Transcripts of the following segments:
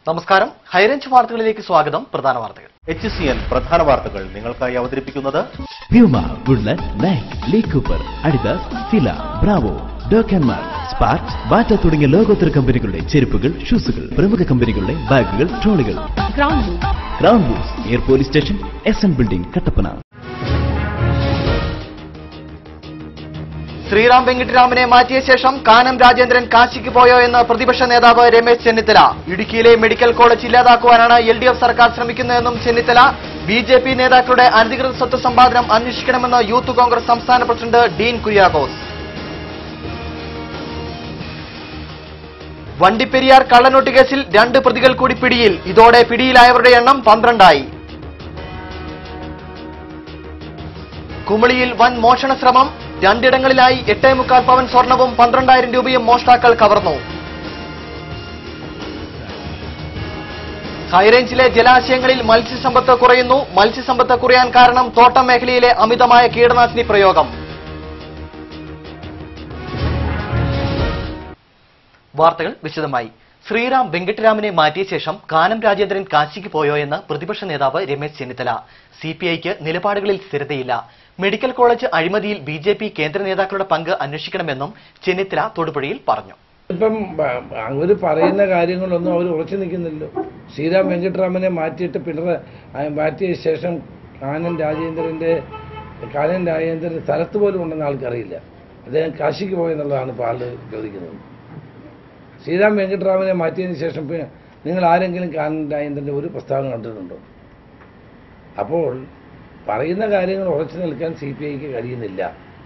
നമസ്കാരം ഹൈറേഞ്ച് വാർത്തകളിലേക്ക് സ്വാഗതം പ്രധാന വാർത്തകൾ എച്ച് സി എൻ പ്രധാന വാർത്തകൾ നിങ്ങൾക്കായി അവതരിപ്പിക്കുന്നത് Puma Woodland Nike Lee Cooper Adidas Fila Bravo ഡോക്കൻമാർ സ്പാർക്ക് ബാറ്റ തുടങ്ങിയ ലോകോത്തര കമ്പനികളുടെ ചെരുപ്പുകൾ ഷൂസുകൾ പ്രമുഖ കമ്പനികളുടെ ബാഗുകൾ ട്രോളികൾ Crown Room. Crown boots near police station S N building Kattappana Sriram വെങ്കിട്ടരാമനെ മാറ്റിയ ശേഷം കാനം രാജേന്ദ്രൻ കാശിക്ക് പോയോ എന്ന് പ്രതിപക്ഷ നേതാവ് രമേശ് ചെന്നിത്തല ഇടുക്കിയിലെ മെഡിക്കൽ കോളേജ് ഇല്ലാതാക്കുവാനാണ് എൽ ഡി എഫ് സർക്കാർ ശ്രമിക്കുന്നതെന്നും ചെന്നിത്തല ബി ജെ പി നേതാക്കളുടെ അനധികൃത സ്വത്ത് സമ്പാദനം അന്വേഷിക്കണമെന്ന് യൂത്ത് കോൺഗ്രസ് സംസ്ഥാന പ്രസിഡന്റ് ഡീൻ കുര്യാക്കോസ് വണ്ടിപ്പെരിയാർ കള്ളനോട്ട് കേസിൽ രണ്ട് പ്രതികൾ കൂടി പിടിയിൽ ഇതോടെ പിടിയിലായവരുടെ എണ്ണം പന്ത്രണ്ടായി കുമളിയിൽ വൻ മോഷണ ശ്രമം രണ്ടിടങ്ങളിലായി എട്ടേ മുക്കാൽ പവൻ സ്വർണവും പന്ത്രണ്ടായിരം രൂപയും മോഷ്ടാക്കൾ കവർന്നു ഹൈറേഞ്ചിലെ ജലാശയങ്ങളിൽ മത്സ്യസമ്പത്ത് കുറയുന്നു മത്സ്യസമ്പത്ത് കുറയാൻ കാരണം തോട്ടം മേഖലയിലെ അമിതമായ കീടനാശിനി പ്രയോഗം വാർത്തകൾ വിശദമായി ശ്രീറാം വെങ്കിട്ടരാമനെ മാറ്റിയ ശേഷം കാനം രാജേന്ദ്രൻ കാശിക്ക് പോയോ എന്ന് പ്രതിപക്ഷ നേതാവ് രമേശ് ചെന്നിത്തല സി പി ഐക്ക് നിലപാടുകളിൽ സ്ഥിരതയില്ല മെഡിക്കൽ കോളേജ് അഴിമതിയിൽ ബി ജെ പി കേന്ദ്ര നേതാക്കളുടെ പങ്ക് അന്വേഷിക്കണമെന്നും ചെന്നിത്തല തൊടുപുഴയിൽ പറഞ്ഞു ഇപ്പം അവർ പറയുന്ന കാര്യങ്ങളൊന്നും അവർ ഉറച്ചു നിൽക്കുന്നില്ലല്ലോ ശ്രീരാം വെങ്കട്ടരാമനെ മാറ്റിയിട്ട് പിണറ ആ, മാറ്റിയ ശേഷം കാനൻ രാജേന്ദ്രന്റെ കാനൻ രാജേന്ദ്രൻ സ്ഥലത്ത് പോലും ഉണ്ടെന്ന് ആൾക്കറിയില്ല അദ്ദേഹം കാശിക്ക് പോയെന്നുള്ളതാണ് ഇപ്പോൾ ആള് ചോദിക്കുന്നത് ശ്രീരാം വെങ്കട്ടരാമനെ മാറ്റിയതിന് ശേഷം പിന്നെ നിങ്ങൾ ആരെങ്കിലും കാനൻ രാജേന്ദ്രന്റെ ഒരു പ്രസ്താവന കണ്ടിട്ടുണ്ടോ അപ്പോൾ പറയുന്ന കാര്യങ്ങൾ ഉറച്ചു നിൽക്കാൻ സി പി ഐക്ക് കഴിയുന്നില്ല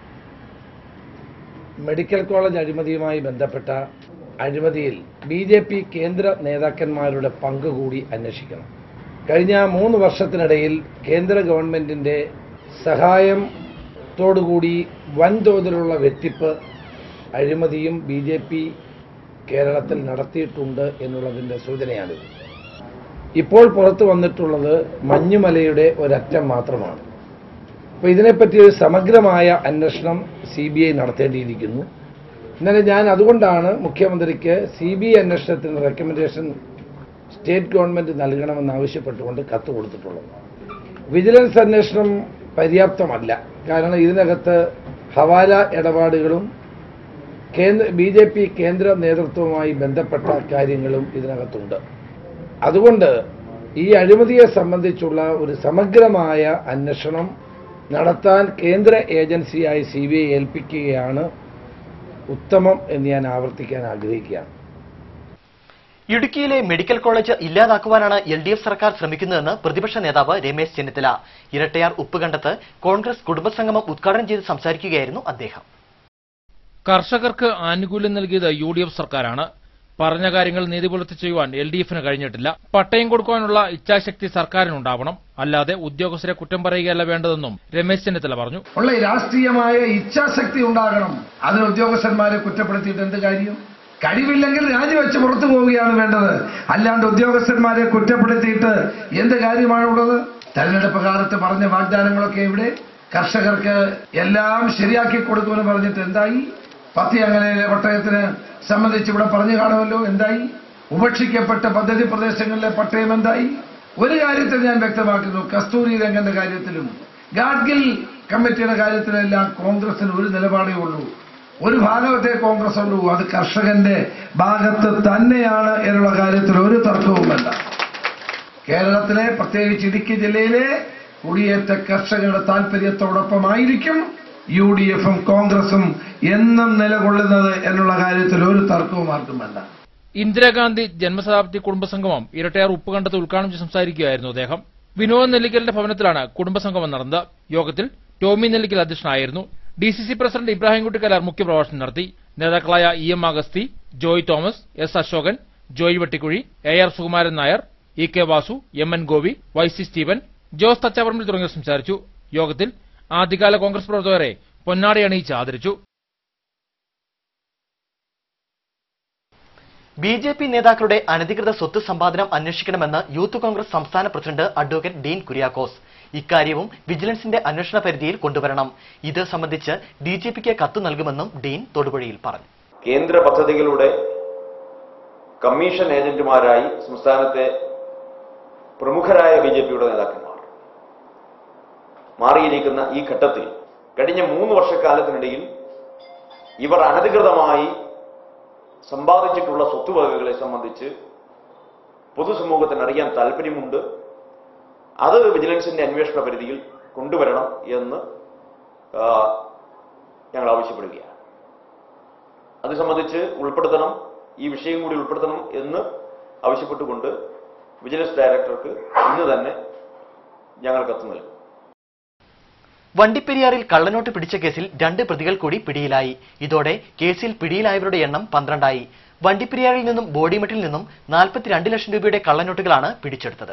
മെഡിക്കൽ കോളേജ് അഴിമതിയുമായി ബന്ധപ്പെട്ട അഴിമതിയിൽ ബി ജെ പി കേന്ദ്ര നേതാക്കന്മാരുടെ പങ്ക് കൂടി അന്വേഷിക്കണം കഴിഞ്ഞ മൂന്ന് വർഷത്തിനിടയിൽ കേന്ദ്ര ഗവൺമെന്റിന്റെ സഹായത്തോടുകൂടി വൻതോതിലുള്ള വെട്ടിപ്പ് അഴിമതിയും ബി ജെ പി കേരളത്തിൽ നടത്തിയിട്ടുണ്ട് എന്നുള്ളതിന്റെ സൂചനയാണിത് ഇപ്പോൾ പുറത്തു വന്നിട്ടുള്ളത് മഞ്ഞുമലയുടെ ഒരറ്റം മാത്രമാണ് അപ്പോൾ ഇതിനെപ്പറ്റി ഒരു സമഗ്രമായ അന്വേഷണം സി ബി ഐ നടത്തേണ്ടിയിരിക്കുന്നു ഇന്നലെ ഞാൻ അതുകൊണ്ടാണ് മുഖ്യമന്ത്രിക്ക് സി ബി ഐ അന്വേഷണത്തിന് റെക്കമെൻഡേഷൻ സ്റ്റേറ്റ് ഗവൺമെന്റ് നൽകണമെന്ന് ആവശ്യപ്പെട്ടുകൊണ്ട് കത്ത് കൊടുത്തിട്ടുള്ളത് വിജിലൻസ് അന്വേഷണം പര്യാപ്തമല്ല കാരണം ഇതിനകത്ത് ഹവാല ഇടപാടുകളും കേന്ദ്ര ബി ജെ പി കേന്ദ്ര നേതൃത്വവുമായി ബന്ധപ്പെട്ട കാര്യങ്ങളും ഇതിനകത്തുണ്ട് അതുകൊണ്ട് ഈ അഴിമതിയെ സംബന്ധിച്ചുള്ള ഒരു സമഗ്രമായ അന്വേഷണം നടത്താൻ കേന്ദ്ര ഏജൻസിയായി സി ബി ഐ ഏൽപ്പിക്കുകയാണ് ഉത്തമം എന്ന് ഞാൻ ആവർത്തിക്കാൻ ആഗ്രഹിക്കുകയാണ് ഇടുക്കിയിലെ മെഡിക്കൽ കോളേജ് ഇല്ലാതാക്കുവാനാണ് എൽ ഡി എഫ് സർക്കാർ ശ്രമിക്കുന്നതെന്ന് പ്രതിപക്ഷ നേതാവ് രമേശ് ചെന്നിത്തല ഇരട്ടയാർ ഉപ്പുകണ്ടത്ത് കോൺഗ്രസ് കുടുംബസംഗമം ഉദ്ഘാടനം ചെയ്ത് സംസാരിക്കുകയായിരുന്നു അദ്ദേഹം കർഷകർക്ക് ആനുകൂല്യം നൽകിയത് യു ഡി എഫ് സർക്കാരാണ് പറഞ്ഞ കാര്യങ്ങൾ നീതി പുലർത്തി ചെയ്യുവാൻ എൽ ഡി എഫിന് കഴിഞ്ഞിട്ടില്ല പട്ടയം കൊടുക്കുവാനുള്ള ഇച്ഛാശക്തി സർക്കാരിനുണ്ടാവണം അല്ലാതെ ഉദ്യോഗസ്ഥരെ കുറ്റം പറയുകയല്ല വേണ്ടതെന്നും രമേശ് ചെന്നിത്തല പറഞ്ഞു ഉള്ള ഈ രാഷ്ട്രീയമായ ഇച്ഛാശക്തി ഉണ്ടാകണം അതിന് ഉദ്യോഗസ്ഥന്മാരെ കുറ്റപ്പെടുത്തിയിട്ട് എന്ത് കാര്യം കഴിവില്ലെങ്കിൽ രാജിവെച്ച് പുറത്തു പോവുകയാണ് വേണ്ടത് അല്ലാണ്ട് ഉദ്യോഗസ്ഥന്മാരെ കുറ്റപ്പെടുത്തിയിട്ട് എന്ത് കാര്യമാണുള്ളത് തെരഞ്ഞെടുപ്പ് കാലത്ത് പറഞ്ഞ വാഗ്ദാനങ്ങളൊക്കെ ഇവിടെ കർഷകർക്ക് എല്ലാം ശരിയാക്കി കൊടുക്കുമെന്ന് പറഞ്ഞിട്ട് എന്തായി പത്തിയങ്ങലയിലെ പട്ടയത്തിന് സംബന്ധിച്ച് ഇവിടെ പറഞ്ഞു കാണുമല്ലോ എന്തായി ഉപേക്ഷിക്കപ്പെട്ട പദ്ധതി പ്രദേശങ്ങളിലെ പട്ടയം എന്തായി ഒരു കാര്യത്തിൽ ഞാൻ വ്യക്തമാക്കുന്നു കസ്തൂരി രംഗന്റെ കാര്യത്തിലും ഗാഡ്ഗിൽ കമ്മിറ്റിയുടെ കാര്യത്തിലെല്ലാം കോൺഗ്രസിന് ഒരു നിലപാടേ ഉള്ളൂ ഒരു ഭാഗത്തെ കോൺഗ്രസ് ഉള്ളൂ അത് കർഷകന്റെ ഭാഗത്ത് തന്നെയാണ് എന്നുള്ള കാര്യത്തിൽ ഒരു തർക്കവുമല്ല കേരളത്തിലെ പ്രത്യേകിച്ച് ഇടുക്കി ജില്ലയിലെ കുടിയേറ്റ കർഷകരുടെ താല്പര്യത്തോടൊപ്പമായിരിക്കും യു ഡി എഫും കോൺഗ്രസും എന്നും നിലകൊള്ളുന്നത് എന്നുള്ള കാര്യത്തിൽ ഒരു തർക്കവും ആർക്കും വേണ്ട ഇന്ദിരാഗാന്ധി ജന്മശതാബ്ദി കുടുംബസംഗമം ഇരട്ടയാർ ഉപ്പുകണ്ടത്ത് ഉദ്ഘാടനം ചെയ്ത് സംസാരിക്കുകയായിരുന്നു അദ്ദേഹം വിനോദ് നെല്ലിക്കലിന്റെ ഭവനത്തിലാണ് കുടുംബസംഗമം നടന്നത് യോഗത്തിൽ ടോമി നെല്ലിക്കൽ അധ്യക്ഷനായിരുന്നു D C C president Ibrahimkutty Kalar മുഖ്യപ്രഭാഷണം നടത്തി നേതാക്കളായ E M Augusty Joy Thomas S Ashokan Joy Vettikuzhy A R Sukumaran Nair E K Vasu M N Gopi Y C Steven Jose Thachaparambil തുടങ്ങിയവർ സംസാരിച്ചു യോഗത്തിൽ ആദ്യകാല കോൺഗ്രസ് പ്രവർത്തകരെ പൊന്നാടി അണിയിച്ച് ആദരിച്ചു ബി ജെ പി നേതാക്കളുടെ അനധികൃത സ്വത്ത് സമ്പാദനം അന്വേഷിക്കണമെന്ന് യൂത്ത് കോൺഗ്രസ് സംസ്ഥാന പ്രസിഡന്റ് അഡ്വക്കേറ്റ് ഡീൻ കുര്യാക്കോസ് ഇക്കാര്യവും വിജിലൻസിന്റെ അന്വേഷണ പരിധിയിൽ കൊണ്ടുവരണം ഇത് സംബന്ധിച്ച് ഡി ജി പിക്ക് കത്ത് നൽകുമെന്നും ഡീൻ തൊടുപുഴയിൽ പറഞ്ഞു കേന്ദ്ര പദ്ധതികളുടെ കമ്മീഷൻ ഏജന്റുമാരായി സംസ്ഥാനത്തെ പ്രമുഖരായ ബി ജെ പിയുടെ നേതാക്കന്മാർ മാറിയിരിക്കുന്ന ഈ ഘട്ടത്തിൽ കഴിഞ്ഞ മൂന്ന് വർഷക്കാലത്തിനിടയിൽ ഇവർ അനധികൃതമായി സമ്പാദിച്ചിട്ടുള്ള സ്വത്തുവകകളെ സംബന്ധിച്ച് പൊതുസമൂഹത്തിന് അറിയാൻ താല്പര്യമുണ്ട് അത് വിജിലൻസിന്റെ അന്വേഷണ പരിധിയിൽ കൊണ്ടുവരണം എന്ന് ആ, ഞങ്ങൾ ആവശ്യപ്പെടുകയാണ് അത് സംബന്ധിച്ച് ഉൾപ്പെടുത്തണം ഈ വിഷയം കൂടി ഉൾപ്പെടുത്തണം എന്ന് ആവശ്യപ്പെട്ടുകൊണ്ട് വിജിലൻസ് ഡയറക്ടർക്ക് ഇന്ന് തന്നെ ഞങ്ങൾ കത്ത് നൽകും വണ്ടിപ്പെരിയാറിൽ കള്ളനോട്ട് പിടിച്ച കേസിൽ രണ്ട് പ്രതികൾ കൂടി പിടിയിലായി ഇതോടെ കേസിൽ പിടിയിലായവരുടെ എണ്ണം പന്ത്രണ്ടായി വണ്ടിപ്പെരിയാറിൽ നിന്നും ബോഡിമെട്ടിൽ നിന്നും നാൽപ്പത്തിരണ്ട് ലക്ഷം രൂപയുടെ കള്ളനോട്ടുകളാണ് പിടിച്ചെടുത്തത്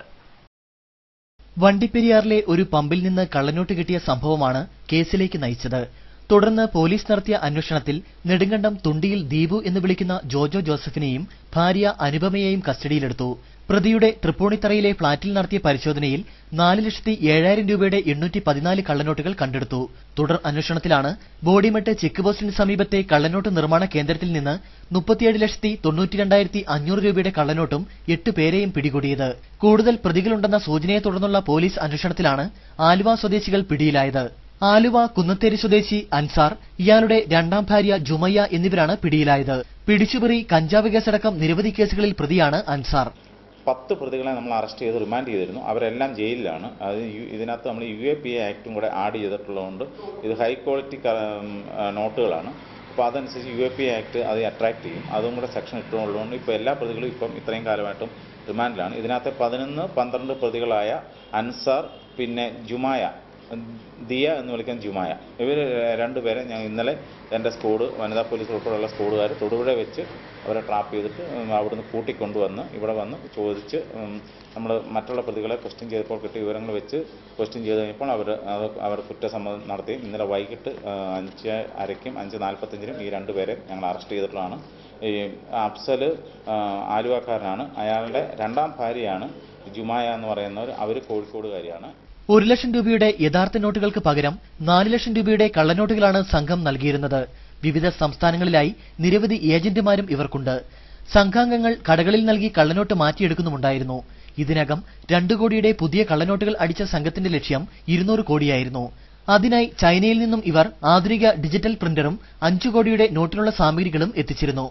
വണ്ടിപ്പെരിയാറിലെ ഒരു പമ്പിൽ നിന്ന് കള്ളനോട്ട് കിട്ടിയ സംഭവമാണ് കേസിലേക്ക് നയിച്ചത് തുടർന്ന് പോലീസ് നടത്തിയ അന്വേഷണത്തിൽ നെടുങ്കണ്ടം തുണ്ടിയിൽ ദീപു എന്ന് വിളിക്കുന്ന ജോജോ ജോസഫിനെയും ഭാര്യ അനുപമയെയും കസ്റ്റഡിയിലെടുത്തു പ്രതിയുടെ തൃപ്പൂണിത്തറയിലെ ഫ്ളാറ്റിൽ നടത്തിയ പരിശോധനയിൽ നാല് ലക്ഷത്തി ഏഴായിരം രൂപയുടെ എണ്ണൂറ്റി പതിനാല് കള്ളനോട്ടുകൾ കണ്ടെടുത്തു തുടർ അന്വേഷണത്തിലാണ് ബോഡിമെട്ട് ചെക്ക് പോസ്റ്റിന് സമീപത്തെ കള്ളനോട്ട് നിർമ്മാണ കേന്ദ്രത്തിൽ നിന്ന് മുപ്പത്തിയേഴ് ലക്ഷത്തി തൊണ്ണൂറ്റി രണ്ടായിരത്തി അഞ്ഞൂറ് രൂപയുടെ കള്ളനോട്ടും എട്ട് പേരെയും പിടികൂടിയത് കൂടുതൽ പ്രതികളുണ്ടെന്ന സൂചനയെ തുടർന്നുള്ള പോലീസ് അന്വേഷണത്തിലാണ് ആലുവ സ്വദേശികൾ പിടിയിലായത് ആലുവ കുന്നത്തേരി സ്വദേശി അൻസാർ ഇയാളുടെ രണ്ടാം ഭാര്യ ജുമയ്യ എന്നിവരാണ് പിടിയിലായത് പിടിച്ചുപറി കഞ്ചാവ് കേസടക്കം നിരവധി കേസുകളിൽ പ്രതിയാണ് അൻസാർ പത്ത് പ്രതികളെ നമ്മൾ അറസ്റ്റ് ചെയ്ത് റിമാൻഡ് ചെയ്തിരുന്നു അവരെല്ലാം ജയിലിലാണ് അത് യു- ഇതിനകത്ത് നമ്മൾ യു എ പി എ ആക്ടും കൂടെ ആഡ് ചെയ്തിട്ടുള്ളതുകൊണ്ട് ഇത് ഹൈ ക്വാളിറ്റി ക- ഉം, ആ, നോട്ടുകളാണ് അപ്പോൾ അതനുസരിച്ച് U A P A act അത് അട്രാക്ട് ചെയ്യും അതും കൂടെ സെക്ഷൻ ഇട്ടുള്ളതുകൊണ്ട് ഇപ്പോൾ എല്ലാ പ്രതികളും ഇപ്പം ഇത്രയും കാലമായിട്ടും റിമാൻഡിലാണ് ഇതിനകത്ത് പതിനൊന്ന് പന്ത്രണ്ട് പ്രതികളായ അൻസാർ പിന്നെ ജുമായ ദിയ എന്ന് വിളിക്കുന്ന ജുമായ ഇവർ രണ്ടുപേരെ ഞാൻ ഇന്നലെ എൻ്റെ സ്ക്വാഡ് വനിതാ പോലീസ് ഉൾപ്പെടെയുള്ള സ്ക്വാഡുകാർ തൊടുപുഴ വെച്ച് അവരെ ട്രാപ്പ് ചെയ്തിട്ട് ഉം, അവിടുന്ന് കൂട്ടിക്കൊണ്ടുവന്ന് ഇവിടെ വന്ന് ചോദിച്ച് നമ്മൾ മറ്റുള്ള പ്രതികളെ ക്വസ്റ്റ്യൻ ചെയ്തപ്പോൾ കിട്ടിയ വിവരങ്ങൾ വെച്ച് ക്വസ്റ്റ്യൻ ചെയ്ത് കഴിഞ്ഞപ്പോൾ അവർ അത് അവർ കുറ്റസമ്മതം നടത്തി ഇന്നലെ വൈകിട്ട് ആ, അഞ്ച് അരയ്ക്കും അഞ്ച് നാൽപ്പത്തഞ്ചിനും ഈ രണ്ടുപേരെ ഞങ്ങൾ അറസ്റ്റ് ചെയ്തിട്ടുള്ളതാണ് ഈ അഫ്സൽ ആ, ആലുവക്കാരനാണ് അയാളുടെ രണ്ടാം ഭാര്യയാണ് ജുമായ എന്ന് പറയുന്നവർ അവർ കോഴിക്കോടുകാരിയാണ് ഒരു ലക്ഷം രൂപയുടെ യഥാർത്ഥ നോട്ടുകൾക്ക് പകരം നാല് ലക്ഷം രൂപയുടെ കള്ളനോട്ടുകളാണ് സംഘം നൽകിയിരുന്നത് വിവിധ സംസ്ഥാനങ്ങളിലായി നിരവധി ഏജന്റുമാരും ഇവർക്കുണ്ട് സംഘാംഗങ്ങൾ കടകളിൽ നൽകി കള്ളനോട്ട് മാറ്റിയെടുക്കുന്നുമുണ്ടായിരുന്നു ഇതിനകം രണ്ടു കോടിയുടെ പുതിയ കള്ളനോട്ടുകൾ അടിച്ച സംഘത്തിന്റെ ലക്ഷ്യം ഇരുന്നൂറ് കോടിയായിരുന്നു അതിനായി ചൈനയിൽ നിന്നും ഇവർ ആധുനിക ഡിജിറ്റൽ പ്രിന്ററും അഞ്ചു കോടിയുടെ നോട്ടിനുള്ള സാമഗ്രികളും എത്തിച്ചിരുന്നു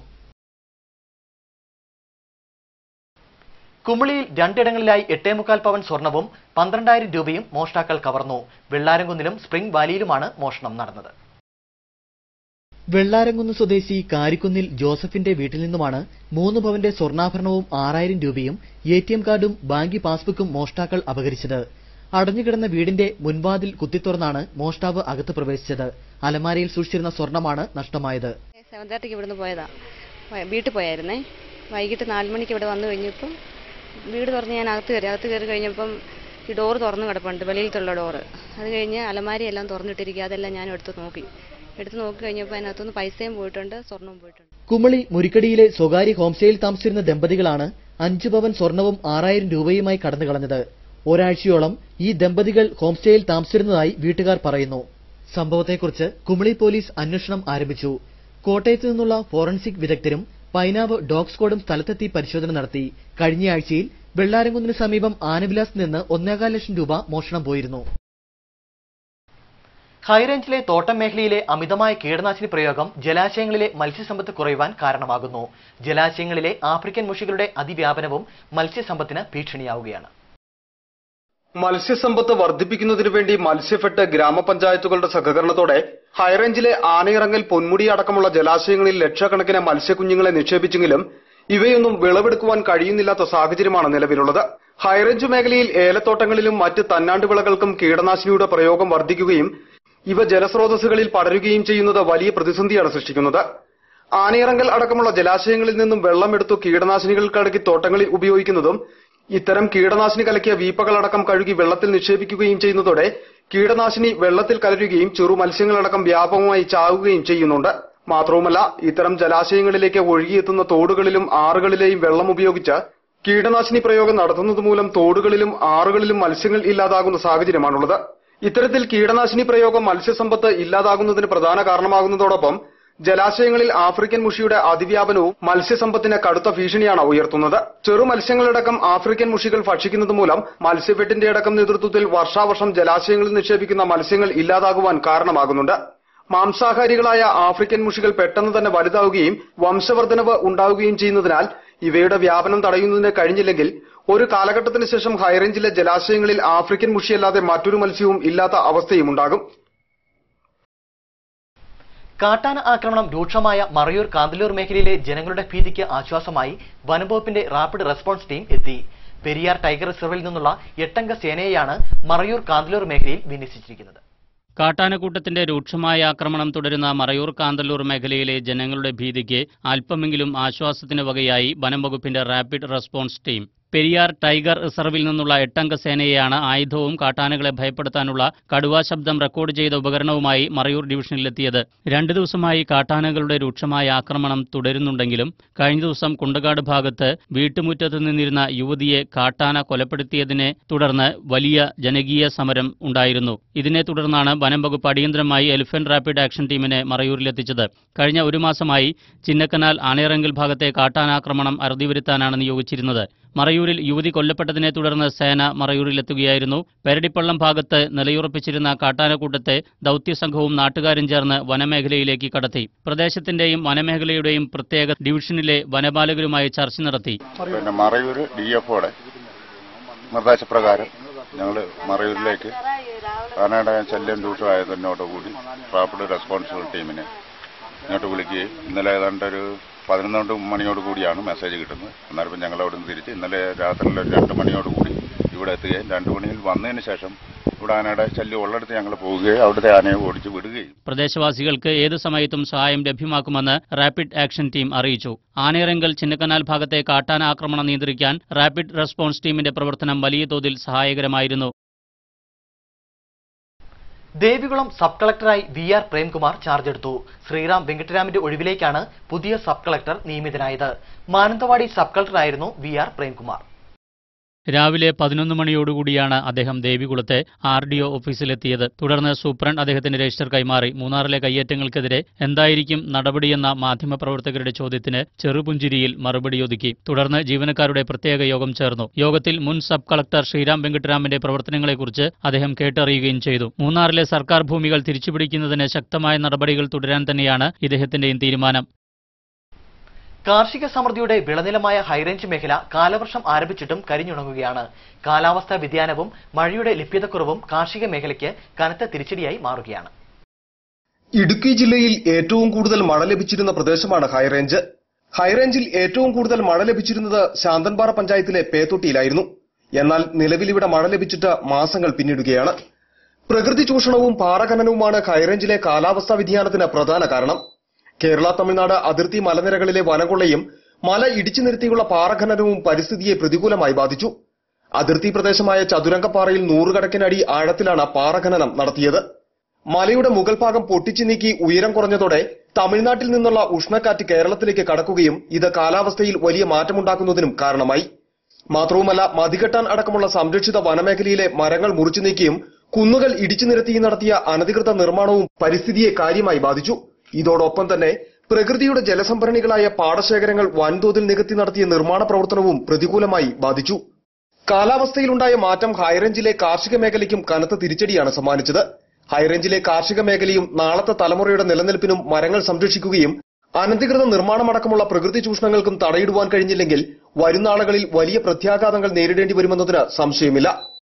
കുമളിയിൽ രണ്ടിടങ്ങളിലായി എട്ടേമുക്കാൽ പവൻ സ്വർണവും പന്ത്രണ്ടായിരം രൂപയും മോഷ്ടാക്കൾ കവർന്നു വെള്ളാരംകുന്നിലും സ്പ്രിംഗ് വാലിയിലുമാണ് മോഷണം നടന്നത് വെള്ളാരംകുന്ന് സ്വദേശി കാരിക്കുന്നിൽ ജോസഫിന്റെ വീട്ടിൽ നിന്നുമാണ് മൂന്ന് പവന്റെ സ്വർണ്ണാഭരണവും ആറായിരം രൂപയും എ ടി എം കാർഡും ബാങ്ക് പാസ്ബുക്കും മോഷ്ടാക്കൾ അപഹരിച്ചത് അടഞ്ഞുകിടന്ന വീടിന്റെ മുൻവാതിൽ കുത്തിത്തുറന്നാണ് മോഷ്ടാവ് അകത്ത് പ്രവേശിച്ചത് അലമാരയിൽ സൂക്ഷിച്ചിരുന്ന സ്വർണമാണ് നഷ്ടമായത് സെവൻ തേർട്ടിക്ക് ഇവിടുന്ന് പോയതാ വ- വീട്ടിൽ പോയായിരുന്നേ വൈകിട്ട് നാല് മണിക്ക് ഇവിടെ വന്നു കഴിഞ്ഞപ്പം വീട് തുറന്ന് ഞാൻ അകത്ത് കയറി അകത്ത് കയറി കഴിഞ്ഞപ്പം ഈ ഡോറ് തുറന്ന് കിടപ്പുണ്ട് വെളിയിലത്തുള്ള ഡോറ് അത് കഴിഞ്ഞ് അലമാരി എല്ലാം തുറന്നിട്ടിരിക്കുക അതെല്ലാം ഞാൻ എടുത്ത് നോക്കി എടുത്ത് നോക്കി കഴിഞ്ഞപ്പോൾ അതിനകത്തുനിന്ന് പൈസയും പോയിട്ടുണ്ട് സ്വർണവും പോയിട്ടുണ്ട് കുമളി മുരിക്കടിയിലെ സ്വകാര്യ ഹോംസ്റ്റേയിൽ താമസിച്ചിരുന്ന ദമ്പതികളാണ് അഞ്ചു പവൻ സ്വർണവും ആറായിരം രൂപയുമായി കടന്നു കളഞ്ഞത് ഒരാഴ്ചയോളം ഈ ദമ്പതികൾ ഹോംസ്റ്റേയിൽ താമസിച്ചിരുന്നതായി വീട്ടുകാർ പറയുന്നു സംഭവത്തെക്കുറിച്ച് കുമളി പോലീസ് അന്വേഷണം ആരംഭിച്ചു കോട്ടയത്ത് നിന്നുള്ള ഫോറൻസിക് വിദഗ്ധരും പൈനാവ് ഡോഗ് സ്ക്വാഡും സ്ഥലത്തെത്തി പരിശോധന നടത്തി കഴിഞ്ഞയാഴ്ചയിൽ വെള്ളാരംകുന്നിന് സമീപം ആനവിലാസ് നിന്ന് ഒന്നേകാൽ ലക്ഷം രൂപ മോഷണം പോയിരുന്നു ഹൈറേഞ്ചിലെ തോട്ടം മേഖലയിലെ അമിതമായ കീടനാശിനി പ്രയോഗം ജലാശയങ്ങളിലെ മത്സ്യസമ്പത്ത് കുറയുവാൻ കാരണമാകുന്നു ജലാശയങ്ങളിലെ ആഫ്രിക്കൻ മുഷികളുടെ അതിവ്യാപനവും മത്സ്യസമ്പത്തിന് ഭീഷണിയാവുകയാണ് മത്സ്യസമ്പത്ത് വർദ്ധിപ്പിക്കുന്നതിനു വേണ്ടി മത്സ്യഫെഡ് ഗ്രാമപഞ്ചായത്തുകളുടെ സഹകരണത്തോടെ ഹൈറേഞ്ചിലെ ആനയിറങ്ങൽ പൊന്മുടി അടക്കമുള്ള ജലാശയങ്ങളിൽ ലക്ഷക്കണക്കിന് മത്സ്യക്കുഞ്ഞുങ്ങളെ നിക്ഷേപിച്ചെങ്കിലും ഇവയൊന്നും വിളവെടുക്കുവാൻ കഴിയുന്നില്ലാത്ത സാഹചര്യമാണ് നിലവിലുള്ളത് ഹൈറേഞ്ച് മേഖലയിൽ ഏലത്തോട്ടങ്ങളിലും മറ്റ് തന്നാണ്ട് വിളകൾക്കും കീടനാശിനിയുടെ പ്രയോഗം വർദ്ധിക്കുകയും ഇവ ജലസ്രോതസ്സുകളിൽ പടരുകയും ചെയ്യുന്നത് വലിയ പ്രതിസന്ധിയാണ് സൃഷ്ടിക്കുന്നത് ആനയിറങ്കൽ അടക്കമുള്ള ജലാശയങ്ങളിൽ നിന്നും വെള്ളമെടുത്തു കീടനാശിനികൾ കലക്കി തോട്ടങ്ങളിൽ ഉപയോഗിക്കുന്നതും ഇത്തരം കീടനാശിനി കലക്കിയ വീപ്പകളടക്കം കഴുകി വെള്ളത്തിൽ നിക്ഷേപിക്കുകയും ചെയ്യുന്നതോടെ കീടനാശിനി വെള്ളത്തിൽ കലരുകയും ചെറു മത്സ്യങ്ങളടക്കം വ്യാപകമായി ചാവുകയും ചെയ്യുന്നുണ്ട് മാത്രവുമല്ല ഇത്തരം ജലാശയങ്ങളിലേക്ക് ഒഴുകിയെത്തുന്ന തോടുകളിലും ആറുകളിലെയും വെള്ളം ഉപയോഗിച്ച് കീടനാശിനി പ്രയോഗം നടത്തുന്നത് മൂലം തോടുകളിലും ആറുകളിലും മത്സ്യങ്ങൾ ഇല്ലാതാകുന്ന സാഹചര്യമാണുള്ളത് ഇത്തരത്തിൽ കീടനാശിനി പ്രയോഗം മത്സ്യസമ്പത്ത് ഇല്ലാതാകുന്നതിന് പ്രധാന കാരണമാകുന്നതോടൊപ്പം ജലാശയങ്ങളിൽ ആഫ്രിക്കൻ മുഷിയുടെ അതിവ്യാപനവും മത്സ്യസമ്പത്തിന് കടുത്ത ഭീഷണിയാണ് ഉയർത്തുന്നത് ചെറു മത്സ്യങ്ങളടക്കം ആഫ്രിക്കൻ മുഷികൾ ഭക്ഷിക്കുന്നത് മൂലം മത്സ്യഫെഡിന്റെ അടക്കം നേതൃത്വത്തിൽ വർഷാവർഷം ജലാശയങ്ങളിൽ നിക്ഷേപിക്കുന്ന മത്സ്യങ്ങൾ ഇല്ലാതാകുവാൻ കാരണമാകുന്നുണ്ട് മാംസാഹാരികളായ ആഫ്രിക്കൻ മുഷികൾ പെട്ടെന്ന് തന്നെ വലുതാവുകയും വംശവർദ്ധനവ് ഉണ്ടാവുകയും ചെയ്യുന്നതിനാൽ ഇവയുടെ വ്യാപനം തടയുന്നതിന് കഴിഞ്ഞില്ലെങ്കിൽ ഒരു കാലഘട്ടത്തിന് ശേഷം ഹൈറേഞ്ചിലെ ജലാശയങ്ങളിൽ ആഫ്രിക്കൻ മുഷിയല്ലാതെ മറ്റൊരു മത്സ്യവും ഇല്ലാത്ത അവസ്ഥയും ഉണ്ടാകും കാട്ടാന ആക്രമണം രൂക്ഷമായ മറയൂർ കാന്തല്ലൂർ മേഖലയിലെ ജനങ്ങളുടെ ഭീതിക്ക് ആശ്വാസമായി വനംവകുപ്പിന്റെ റാപ്പിഡ് റെസ്പോൺസ് ടീം എത്തി പെരിയാർ ടൈഗർ റിസർവിൽ നിന്നുള്ള എട്ടംഗ സേനയെയാണ് മറയൂർ കാന്തല്ലൂർ മേഖലയിൽ വിന്യസിച്ചിരിക്കുന്നത് കാട്ടാനക്കൂട്ടത്തിന്റെ രൂക്ഷമായ ആക്രമണം തുടരുന്ന മറയൂർ കാന്തല്ലൂർ മേഖലയിലെ ജനങ്ങളുടെ ഭീതിക്ക് അല്പമെങ്കിലും ആശ്വാസത്തിന് വകയായി വനം വകുപ്പിന്റെ rapid response team Periyar tiger റിസർവിൽ നിന്നുള്ള എട്ടംഗ സേനയെയാണ് ആയുധവും കാട്ടാനകളെ ഭയപ്പെടുത്താനുള്ള കടുവാ ശബ്ദം റെക്കോർഡ് ചെയ്ത ഉപകരണവുമായി മറയൂർ ഡിവിഷനിലെത്തിയത് രണ്ടു ദിവസമായി കാട്ടാനകളുടെ രൂക്ഷമായ ആക്രമണം തുടരുന്നുണ്ടെങ്കിലും കഴിഞ്ഞ ദിവസം കുണ്ടകാട് ഭാഗത്ത് വീട്ടുമുറ്റത്ത് നിന്നിരുന്ന യുവതിയെ കാട്ടാന കൊലപ്പെടുത്തിയതിനെ തുടർന്ന് വലിയ ജനകീയ സമരം ഉണ്ടായിരുന്നു ഇതിനെ തുടർന്നാണ് വനം വകുപ്പ് അടിയന്തരമായി എലിഫന്റ് റാപ്പിഡ് ആക്ഷൻ ടീമിനെ മറയൂരിലെത്തിച്ചത് കഴിഞ്ഞ ഒരു മാസമായി ചിന്നക്കനാൽ ആനയിറങ്കൽ ഭാഗത്തെ കാട്ടാനാക്രമണം അറുതി വരുത്താനാണ് നിയോഗിച്ചിരുന്നത് മറയൂരിൽ യുവതി കൊല്ലപ്പെട്ടതിനെ തുടർന്ന് സേന മറയൂരിലെത്തുകയായിരുന്നു പെരടിപ്പള്ളം ഭാഗത്ത് നിലയുറപ്പിച്ചിരുന്ന കാട്ടാനക്കൂട്ടത്തെ ദൌത്യസംഘവും നാട്ടുകാരും ചേർന്ന് വനമേഖലയിലേക്ക് കടത്തി പ്രദേശത്തിന്റെയും വനമേഖലയുടെയും പ്രത്യേക ഡിവിഷനിലെ വനപാലകരുമായി ചർച്ച നടത്തി പിന്നെ മറയൂർ ഡി എഫോടെ നിർദ്ദേശപ്രകാരം ഞങ്ങൾ മറയൂരിലേക്ക് ആനയുടെ ശല്യം രൂക്ഷമായതിനോടുകൂടി റാപ്പിഡ് റെസ്പോൺസിബിൾ ടീമിനെ ഇങ്ങോട്ട് വിളിക്കുകയും ഇന്നലെ ഏതാണ്ട് ഒരു പതിനൊന്ന് മണിയോട് കൂടിയാണ് മെസ്സേജ് കിട്ടുന്നത് എന്നാലും ഞങ്ങൾ അവിടെ നിന്ന് തിരിച്ച് ഇന്നലെ രാത്രിയിൽ ഒരു രണ്ട് മണിയോട് കൂടി ഇവിടെ എത്തുകയും രണ്ട് മണിയിൽ വന്നതിന് ശേഷം ഇവിടെ ആനയുടെ ശല്യം ഉള്ളിടത്ത് ഞങ്ങൾ പോവുകയും അവിടുത്തെ ആനയെ ഓടിച്ച് വിടുകയും പ്രദേശവാസികൾക്ക് ഏതു സമയത്തും സഹായം ലഭ്യമാക്കുമെന്ന് റാപ്പിഡ് ആക്ഷൻ ടീം അറിയിച്ചു ആനയിറങ്കൽ ചിന്നക്കനാൽ ഭാഗത്തെ കാട്ടാന ആക്രമണം നിയന്ത്രിക്കാൻ റാപ്പിഡ് റെസ്പോൺസ് ടീമിന്റെ പ്രവർത്തനം വലിയ തോതിൽ സഹായകരമായിരുന്നു ദേവികുളം സബ് കളക്ടറായി വി ആർ പ്രേംകുമാർ ചാർജ് എടുത്തു ശ്രീറാം വെങ്കിട്ടരാമിന്റെ ഒഴിവിലേക്കാണ് പുതിയ സബ് കളക്ടർ നിയമിതനായത് മാനന്തവാടി സബ് കളക്ടറായിരുന്നു വി ആർ പ്രേംകുമാർ രാവിലെ പതിനൊന്ന് മണിയോടുകൂടിയാണ് അദ്ദേഹം ദേവികുളത്തെ ആർ ഡി ഒ ഓഫീസിലെത്തിയത് തുടർന്ന് സൂപ്രണ്ട് അദ്ദേഹത്തിന് രജിസ്റ്റർ കൈമാറി മൂന്നാറിലെ കയ്യേറ്റങ്ങൾക്കെതിരെ എന്തായിരിക്കും നടപടിയെന്ന മാധ്യമപ്രവർത്തകരുടെ ചോദ്യത്തിന് ചെറുപുഞ്ചിരിയിൽ മറുപടിയൊതുക്കി തുടർന്ന് ജീവനക്കാരുടെ പ്രത്യേക യോഗം ചേർന്നു യോഗത്തിൽ മുൻ സബ് കളക്ടർ ശ്രീരാം വെങ്കിട്ടരാമന്റെ പ്രവർത്തനങ്ങളെക്കുറിച്ച് അദ്ദേഹം കേട്ടറിയുകയും ചെയ്തു മൂന്നാറിലെ സർക്കാർ ഭൂമികൾ തിരിച്ചുപിടിക്കുന്നതിന് ശക്തമായ നടപടികൾ തുടരാൻ തന്നെയാണ് ഇദ്ദേഹത്തിന്റെയും തീരുമാനം കാർഷിക സമൃദ്ധിയുടെ വിളനിലമായ ഹൈറേഞ്ച് മേഖല കാലവർഷം ആരംഭിച്ചിട്ടും കരിഞ്ഞുണങ്ങുകയാണ് കാലാവസ്ഥാ വ്യതിയാനവും മഴയുടെ ലഭ്യതക്കുറവും കാർഷിക മേഖലയ്ക്ക് കനത്ത തിരിച്ചടിയായി മാറുകയാണ് ഇടുക്കി ജില്ലയിൽ ഏറ്റവും കൂടുതൽ മഴ ലഭിച്ചിരുന്ന പ്രദേശമാണ് ഹൈറേഞ്ച് ഹൈറേഞ്ചിൽ ഏറ്റവും കൂടുതൽ മഴ ലഭിച്ചിരുന്നത് ശാന്തൻപാറ പഞ്ചായത്തിലെ പേത്തൊട്ടിയിലായിരുന്നു എന്നാൽ നിലവിൽ ഇവിടെ മഴ ലഭിച്ചിട്ട് മാസങ്ങൾ പിന്നിടുകയാണ് പ്രകൃതി ചൂഷണവും പാറഖനനവുമാണ് ഹൈറേഞ്ചിലെ കാലാവസ്ഥാ വ്യതിയാനത്തിന് പ്രധാന കാരണം കേരള തമിഴ്നാട് അതിർത്തി മലനിരകളിലെ വനകൊള്ളയും മല ഇടിച്ചു നിരത്തിയുള്ള പാറഖനനവും പരിസ്ഥിതിയെ പ്രതികൂലമായി ബാധിച്ചു അതിർത്തി പ്രദേശമായ ചതുരംഗപ്പാറയിൽ നൂറുകണക്കിനടി ആഴത്തിലാണ് പാറഖനനം നടത്തിയത് മലയുടെ മുകൾ ഭാഗം പൊട്ടിച്ചു നീക്കി ഉയരം കുറഞ്ഞതോടെ തമിഴ്നാട്ടിൽ നിന്നുള്ള ഉഷ്ണക്കാറ്റ് കേരളത്തിലേക്ക് കടക്കുകയും ഇത് കാലാവസ്ഥയിൽ വലിയ മാറ്റമുണ്ടാക്കുന്നതിനും കാരണമായി മാത്രവുമല്ല മതികെട്ടാൻ അടക്കമുള്ള സംരക്ഷിത വനമേഖലയിലെ മരങ്ങൾ മുറിച്ചു നീക്കിയും കുന്നുകൾ ഇടിച്ചു നിരത്തിയും നടത്തിയ അനധികൃത നിർമ്മാണവും പരിസ്ഥിതിയെ കാര്യമായി ബാധിച്ചു ഇതോടൊപ്പം തന്നെ പ്രകൃതിയുടെ ജലസംഭരണികളായ പാടശേഖരങ്ങൾ വൻതോതിൽ നികത്തി നടത്തിയ നിർമ്മാണ പ്രവർത്തനവും പ്രതികൂലമായി ബാധിച്ചു കാലാവസ്ഥയിലുണ്ടായ മാറ്റം ഹൈറേഞ്ചിലെ കാർഷിക മേഖലയ്ക്കും കനത്ത തിരിച്ചടിയാണ് സമ്മാനിച്ചത് ഹൈറേഞ്ചിലെ കാർഷിക മേഖലയും നാളത്തെ തലമുറയുടെ നിലനിൽപ്പിനും മരങ്ങൾ സംരക്ഷിക്കുകയും അനധികൃത നിർമ്മാണമടക്കമുള്ള പ്രകൃതി ചൂഷണങ്ങൾക്കും തടയിടുവാൻ കഴിഞ്ഞില്ലെങ്കിൽ വരുന്ന നാളുകളിൽ വലിയ പ്രത്യാഘാതങ്ങൾ നേരിടേണ്ടി വരുമെന്നതിന് സംശയമില്ല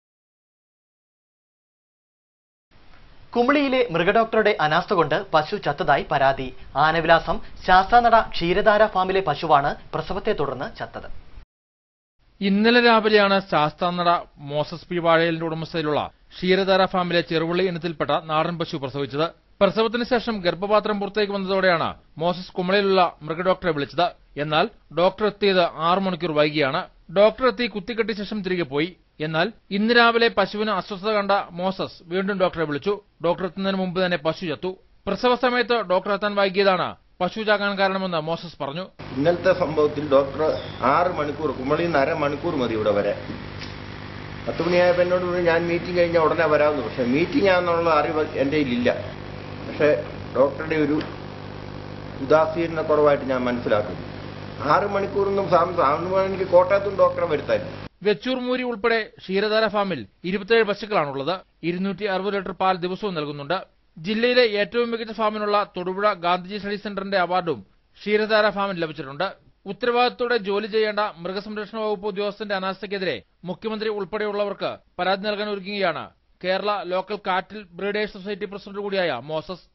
കുമളിയിലെ മൃഗഡോക്ടറുടെ അനാസ്ഥ കൊണ്ട് പശു ചത്തതായി പരാതി ആനവിലാസം ശാസ്താനട ക്ഷീരധാര ഫാമിലെ പശുവാണ് പ്രസവത്തെ തുടർന്ന് ചത്തത് ഇന്നലെ രാവിലെയാണ് ശാസ്താനട മോസസ് പി വാഴയലിന്റെ ഉടമസ്ഥയിലുള്ള ക്ഷീരധാര ഫാമിലെ ചെറുവള്ളി ഇനത്തിൽപ്പെട്ട നാടൻ പശു പ്രസവിച്ചത് പ്രസവത്തിന് ശേഷം ഗർഭപാത്രം പുറത്തേക്ക് വന്നതോടെയാണ് മോസസ് കുമളിയിലുള്ള മൃഗഡോക്ടറെ വിളിച്ചത് എന്നാൽ ഡോക്ടർ എത്തിയത് ആറു മണിക്കൂർ വൈകിയാണ് ഡോക്ടർ എത്തി കുത്തിക്കെട്ടിയ ശേഷം തിരികെ പോയി എന്നാൽ ഇന്ന് രാവിലെ പശുവിന് അസ്വസ്ഥത കണ്ട മോസസ് വീണ്ടും ഡോക്ടറെ വിളിച്ചു ഡോക്ടർ എത്തുന്നതിന് മുമ്പ് തന്നെ പശു ചത്തു പ്രസവ സമയത്ത് ഡോക്ടർ എത്താൻ വൈകിയതാണ് പശു ചാകാൻ കാരണമെന്ന് മോസസ് പറഞ്ഞു ഇന്നലത്തെ സംഭവത്തിൽ ഡോക്ടർ ആറ് മണിക്കൂർ കുമളിയിൽ നിന്ന് അരമണിക്കൂർ മതി ഇവിടെ വരെ പത്ത് മണിയായപ്പോൾ എന്നോട് പറഞ്ഞു ഞാൻ മീറ്റിംഗ് കഴിഞ്ഞാൽ ഉടനെ വരാമെന്ന് പക്ഷേ മീറ്റിംഗ് ആണെന്നുള്ള അറിവ് എൻ്റെ കയ്യിലില്ല പക്ഷേ ഡോക്ടറുടെ ഒരു ഉദാസീന കുറവായിട്ട് ഞാൻ മനസ്സിലാക്കുന്നു ആറ് മണിക്കൂറൊന്നും സാം- സാമാന്യമായി എനിക്ക് കോട്ടയത്തും ഡോക്ടറെ വരുത്തായിരുന്നു വെച്ചൂർ മൂരി ഉൾപ്പെടെ ക്ഷീരധാര ഫാമിൽ ഇരുപത്തിയേഴ് പശുക്കളാണുള്ളത് ഇരുന്നൂറ്റി അറുപത് ലിറ്റർ പാൽ ദിവസവും നൽകുന്നുണ്ട് ജില്ലയിലെ ഏറ്റവും മികച്ച ഫാമിനുള്ള തൊടുപുഴ ഗാന്ധിജി സ്റ്റഡി സെന്ററിന്റെ അവാർഡും ക്ഷീരധാര ഫാമിന് ലഭിച്ചിട്ടുണ്ട് ഉത്തരവാദിത്തോടെ ജോലി ചെയ്യേണ്ട മൃഗസംരക്ഷണ വകുപ്പ് ഉദ്യോഗസ്ഥന്റെ അനാസ്ഥയ്ക്കെതിരെ മുഖ്യമന്ത്രി ഉൾപ്പെടെയുള്ളവർക്ക് പരാതി നൽകാൻ ഒരുങ്ങുകയാണ് Kerala local cattle breeders society president കൂടിയായ മോസസ്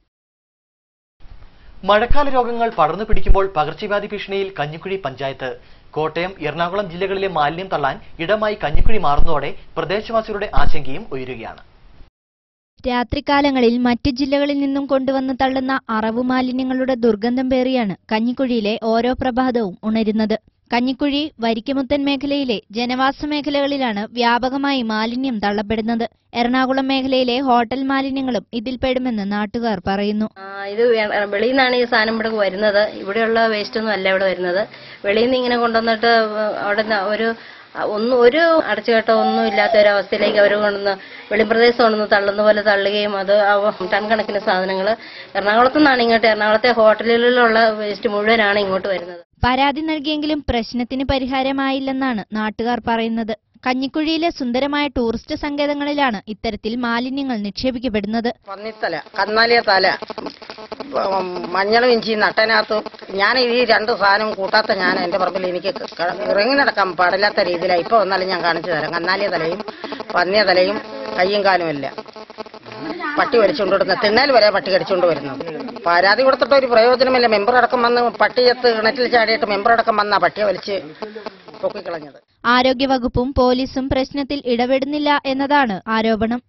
മഴക്കാല രോഗങ്ങൾ പടർന്നു പിടിക്കുമ്പോൾ പകർച്ചവ്യാധി ഭീഷണിയിൽ കഞ്ഞിക്കുഴി പഞ്ചായത്ത് കോട്ടയം എറണാകുളം ജില്ലകളിലെ മാലിന്യം തള്ളാൻ ഇടമായി കഞ്ഞിക്കുഴി മാറുന്നതോടെ പ്രദേശവാസികളുടെ ആശങ്കയും ഉയരുകയാണ് രാത്രികാലങ്ങളിൽ മറ്റു ജില്ലകളിൽ നിന്നും കൊണ്ടുവന്ന് തള്ളുന്ന അറവു മാലിന്യങ്ങളുടെ ദുർഗന്ധം പേറിയാണ് കഞ്ഞിക്കുഴിയിലെ ഓരോ പ്രഭാതവും ഉണരുന്നത് കഞ്ഞിക്കുഴി വരിക്കമുത്തൻ മേഖലയിലെ ജനവാസ മേഖലകളിലാണ് വ്യാപകമായി മാലിന്യം തള്ളപ്പെടുന്നത് എറണാകുളം മേഖലയിലെ ഹോട്ടൽ മാലിന്യങ്ങളും ഇതിൽപ്പെടുമെന്ന് നാട്ടുകാർ പറയുന്നു ആ, ഇത് വേ- വെളിയിൽ നിന്നാണ് ഈ സാധനം ഇവിടെ വരുന്നത് ഇവിടെയുള്ള വേസ്റ്റ് ഒന്നും അല്ല ഇവിടെ വരുന്നത് വെളിയിൽ നിന്ന് ഇങ്ങനെ കൊണ്ടുവന്നിട്ട് അവിടെ നിന്ന് ഒരു ഒന്നും ഒരു അടച്ചുകെട്ടോ ഒന്നും ഇല്ലാത്ത ഒരു അവസ്ഥയിലേക്ക് അവർ കൊണ്ടുവന്ന് വെളിപ്രദേശം കൊണ്ടുവന്ന് തള്ളുന്ന പോലെ തള്ളുകയും അത് അവ- ടൺ കണക്കിന് സാധനങ്ങൾ എറണാകുളത്തു നിന്നാണ് ഇങ്ങോട്ട് എറണാകുളത്തെ ഹോട്ടലുകളിലുള്ള വേസ്റ്റ് മുഴുവനാണ് ഇങ്ങോട്ട് വരുന്നത് പരാതി നൽകിയെങ്കിലും പ്രശ്നത്തിന് പരിഹാരമായില്ലെന്നാണ് നാട്ടുകാർ പറയുന്നത് കഞ്ഞിക്കുഴിയിലെ സുന്ദരമായ ടൂറിസ്റ്റ് സങ്കേതങ്ങളിലാണ് ഇത്തരത്തിൽ മാലിന്യങ്ങൾ നിക്ഷേപിക്കപ്പെടുന്നത് പന്നിത്തല കന്നാലിയ തല ഉം, മഞ്ഞളും ഇഞ്ചി നട്ടനകത്ത് ഞാൻ ഈ രണ്ട് സാധനം കൂട്ടാത്ത ഞാൻ എന്റെ പറമ്പിൽ എനിക്ക് ക- ഇറങ്ങി നടക്കാൻ പാടില്ലാത്ത രീതിയിലാണ് ഇപ്പൊ വന്നാലും ഞാൻ കാണിച്ചു തരാം കന്നാലിയ തലയും പന്നിയ തലയും കയ്യും കാലും എല്ലാം പട്ടി വലിച്ചുകൊണ്ട് വരുന്ന തിണ്ണൽ വരെ പട്ടി കടിച്ചുകൊണ്ട് വരുന്നത് പരാതി കൊടുത്തിട്ട് ഒരു പ്രയോജനമില്ല മെമ്പർ അടക്കം വന്ന് പട്ടിയത്ത് കിണറ്റിൽ ചാടിയിട്ട് മെമ്പർ അടക്കം വന്ന പട്ടിയെ വലിച്ച് പൊക്കിക്കളഞ്ഞത് ആരോഗ്യവകുപ്പും പോലീസും പ്രശ്നത്തിൽ ഇടപെടുന്നില്ല എന്നതാണ് ആരോപണം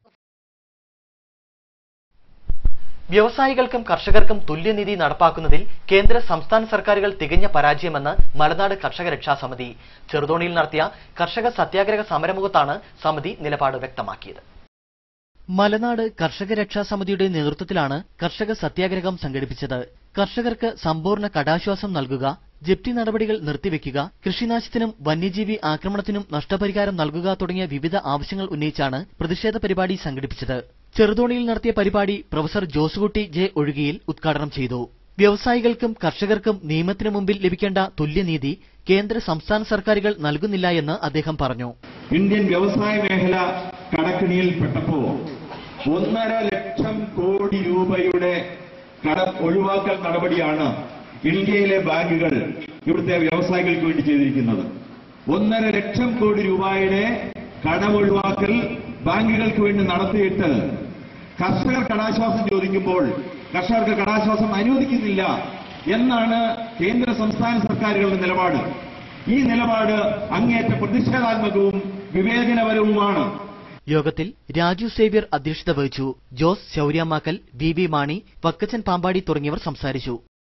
വ്യവസായികൾക്കും കർഷകർക്കും തുല്യനീതി നടപ്പാക്കുന്നതിൽ കേന്ദ്ര സംസ്ഥാന സർക്കാരുകൾ തികഞ്ഞ പരാജയമെന്ന് മലനാട് കർഷക രക്ഷാ സമിതി ചെറുതോണിയിൽ നടത്തിയ കർഷക സത്യാഗ്രഹ സമരമുഖത്താണ് സമിതി നിലപാട് വ്യക്തമാക്കിയത് മലനാട് കർഷക രക്ഷാ സമിതിയുടെ നേതൃത്വത്തിലാണ് കർഷക സത്യാഗ്രഹം സംഘടിപ്പിച്ചത് കർഷകർക്ക് സമ്പൂർണ്ണ കടാശ്വാസം നൽകുക ജപ്തി നടപടികൾ നിർത്തിവെക്കുക കൃഷിനാശത്തിനും വന്യജീവി ആക്രമണത്തിനും നഷ്ടപരിഹാരം നൽകുക തുടങ്ങിയ വിവിധ ആവശ്യങ്ങൾ ഉന്നയിച്ചാണ് പ്രതിഷേധ പരിപാടി സംഘടിപ്പിച്ചത് ചെറുതോണിയിൽ നടത്തിയ പരിപാടി പ്രൊഫസർ ജോസുകുട്ടി ജെ ഒഴുകിയിൽ ഉദ്ഘാടനം ചെയ്തു വ്യവസായികൾക്കും കർഷകർക്കും നിയമത്തിനു മുമ്പിൽ ലഭിക്കേണ്ട തുല്യനീതി കേന്ദ്ര സംസ്ഥാന സർക്കാരുകൾ നൽകുന്നില്ല എന്ന് അദ്ദേഹം പറഞ്ഞു ഇന്ത്യൻ വ്യവസായ മേഖല കടക്കിണിയിൽപ്പെട്ടപ്പോ ഒന്നര ലക്ഷം കോടി രൂപയുടെ കടം ഒഴിവാക്കൽ നടപടിയാണ് ഇന്ത്യയിലെ ബാങ്കുകൾ ഇവിടുത്തെ വ്യവസായികൾക്ക് വേണ്ടി ചെയ്തിരിക്കുന്നത് ഒന്നര ലക്ഷം കോടി രൂപയുടെ കടമൊഴിവാക്കൽ ബാങ്കുകൾക്ക് വേണ്ടി നടത്തിയിട്ട് കർഷകർ കടാശ്വാസം ചോദിക്കുമ്പോൾ കർഷകർക്ക് കടാശ്വാസം അനുവദിക്കുന്നില്ല എന്നാണ് കേന്ദ്ര സംസ്ഥാന സർക്കാരുകളുടെ നിലപാട് ഈ നിലപാട് അങ്ങേയറ്റ പ്രതിഷേധാത്മകവും വിവേചനപരവുമാണ് യോഗത്തിൽ രാജു സേവ്യർ അധ്യക്ഷത വഹിച്ചു ജോസ് ശൌര്യാമാക്കൽ വി വി മാണി വക്കച്ചൻ പാമ്പാടി തുടങ്ങിയവർ സംസാരിച്ചു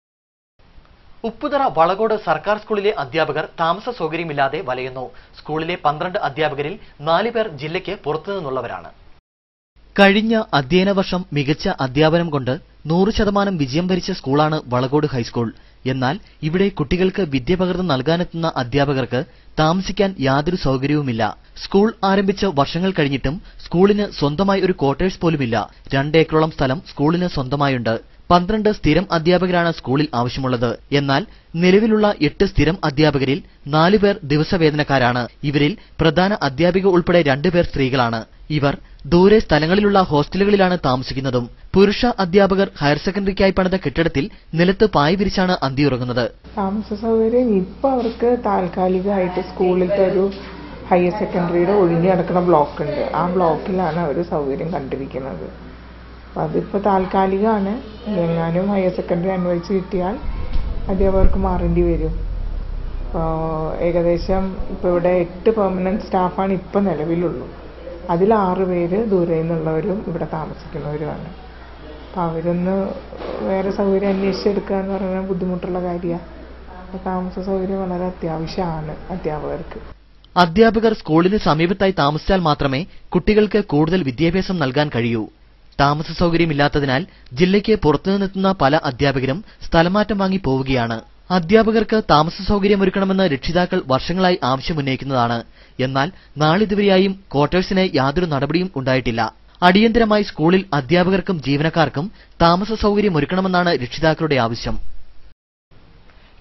ഉപ്പുതറ വളകോട് സർക്കാർ സ്കൂളിലെ അധ്യാപകർ താമസ സൗകര്യമില്ലാതെ വലയുന്നു സ്കൂളിലെ പന്ത്രണ്ട് അധ്യാപകരിൽ നാല് പേർ ജില്ലയ്ക്ക് പുറത്തുനിന്നുള്ളവരാണ് കഴിഞ്ഞ അധ്യയന വർഷം മികച്ച അധ്യാപനം കൊണ്ട് നൂറ് ശതമാനം വിജയം വരിച്ച സ്കൂളാണ് വളകോട് ഹൈസ്കൂൾ എന്നാൽ ഇവിടെ കുട്ടികൾക്ക് വിദ്യ പകർന്നു നൽകാനെത്തുന്ന അധ്യാപകർക്ക് താമസിക്കാൻ യാതൊരു സൗകര്യവുമില്ല സ്കൂൾ ആരംഭിച്ച് വർഷങ്ങൾ കഴിഞ്ഞിട്ടും സ്കൂളിന് സ്വന്തമായി ഒരു ക്വാർട്ടേഴ്സ് പോലുമില്ല രണ്ട് ഏക്കറോളം സ്ഥലം സ്കൂളിന് സ്വന്തമായുണ്ട് പന്ത്രണ്ട് സ്ഥിരം അധ്യാപകരാണ് സ്കൂളിൽ ആവശ്യമുള്ളത് എന്നാൽ നിലവിലുള്ള എട്ട് സ്ഥിരം അധ്യാപകരിൽ നാലുപേർ ദിവസവേതനക്കാരാണ് ഇവരിൽ പ്രധാന അധ്യാപിക ഉൾപ്പെടെ രണ്ടുപേർ സ്ത്രീകളാണ് ഇവർ ദൂരെ സ്ഥലങ്ങളിലുള്ള ഹോസ്റ്റലുകളിലാണ് താമസിക്കുന്നതും പുരുഷ അധ്യാപകർ ഹയർ സെക്കൻഡറിക്കായി പണിത കെട്ടിടത്തിൽ നിലത്ത് പായ് വിരിച്ചാണ് അന്തിയുറങ്ങുന്നത് താമസ സൗകര്യം ഇപ്പൊ അവർക്ക് താൽക്കാലികമായിട്ട് സ്കൂളിലത്തെ ഒരു ഹയർ സെക്കൻഡറിയുടെ ഒഴിഞ്ഞു കിടക്കുന്ന ബ്ലോക്ക് ഉണ്ട് ആ ബ്ലോക്കിലാണ് അവർ സൗകര്യം കണ്ടിരിക്കുന്നത് അപ്പൊ അതിപ്പോ താൽക്കാലികമാണ് എങ്ങാനും ഹയർ സെക്കൻഡറി അനുവദിച്ച് കിട്ടിയാൽ അധ്യാപകർക്ക് മാറേണ്ടി വരും അപ്പോൾ ഏകദേശം ഇപ്പോൾ ഇവിടെ എട്ട് പെർമനന്റ് സ്റ്റാഫാണ് ഇപ്പം നിലവിലുള്ളൂ അതിൽ ആറ് പേര് ദൂരെ നിന്നുള്ളവരും ഇവിടെ താമസിക്കുന്നവരുമാണ് അപ്പം അവരൊന്ന് വേറെ സൗകര്യം അന്വേഷിച്ചെടുക്കുക എന്ന് പറയുന്നത് ബുദ്ധിമുട്ടുള്ള കാര്യമാണ് താമസ സൗകര്യം വളരെ അത്യാവശ്യമാണ് അധ്യാപകർക്ക് അധ്യാപകർ സ്കൂളിന് സമീപത്തായി താമസിച്ചാൽ മാത്രമേ കുട്ടികൾക്ക് കൂടുതൽ വിദ്യാഭ്യാസം നൽകാൻ കഴിയൂ താമസ സൗകര്യമില്ലാത്തതിനാൽ ജില്ലയ്ക്ക് പുറത്തുനിന്നെത്തുന്ന പല അധ്യാപകരും സ്ഥലമാറ്റം വാങ്ങി പോവുകയാണ് അധ്യാപകർക്ക് താമസ സൗകര്യമൊരുക്കണമെന്ന് രക്ഷിതാക്കൾ വർഷങ്ങളായി ആവശ്യമുന്നയിക്കുന്നതാണ് എന്നാൽ നാളിതുവരെയായും ക്വാർട്ടേഴ്സിന് യാതൊരു നടപടിയും ഉണ്ടായിട്ടില്ല അടിയന്തരമായി സ്കൂളിൽ അധ്യാപകർക്കും ജീവനക്കാർക്കും താമസ സൗകര്യമൊരുക്കണമെന്നാണ് രക്ഷിതാക്കളുടെ ആവശ്യം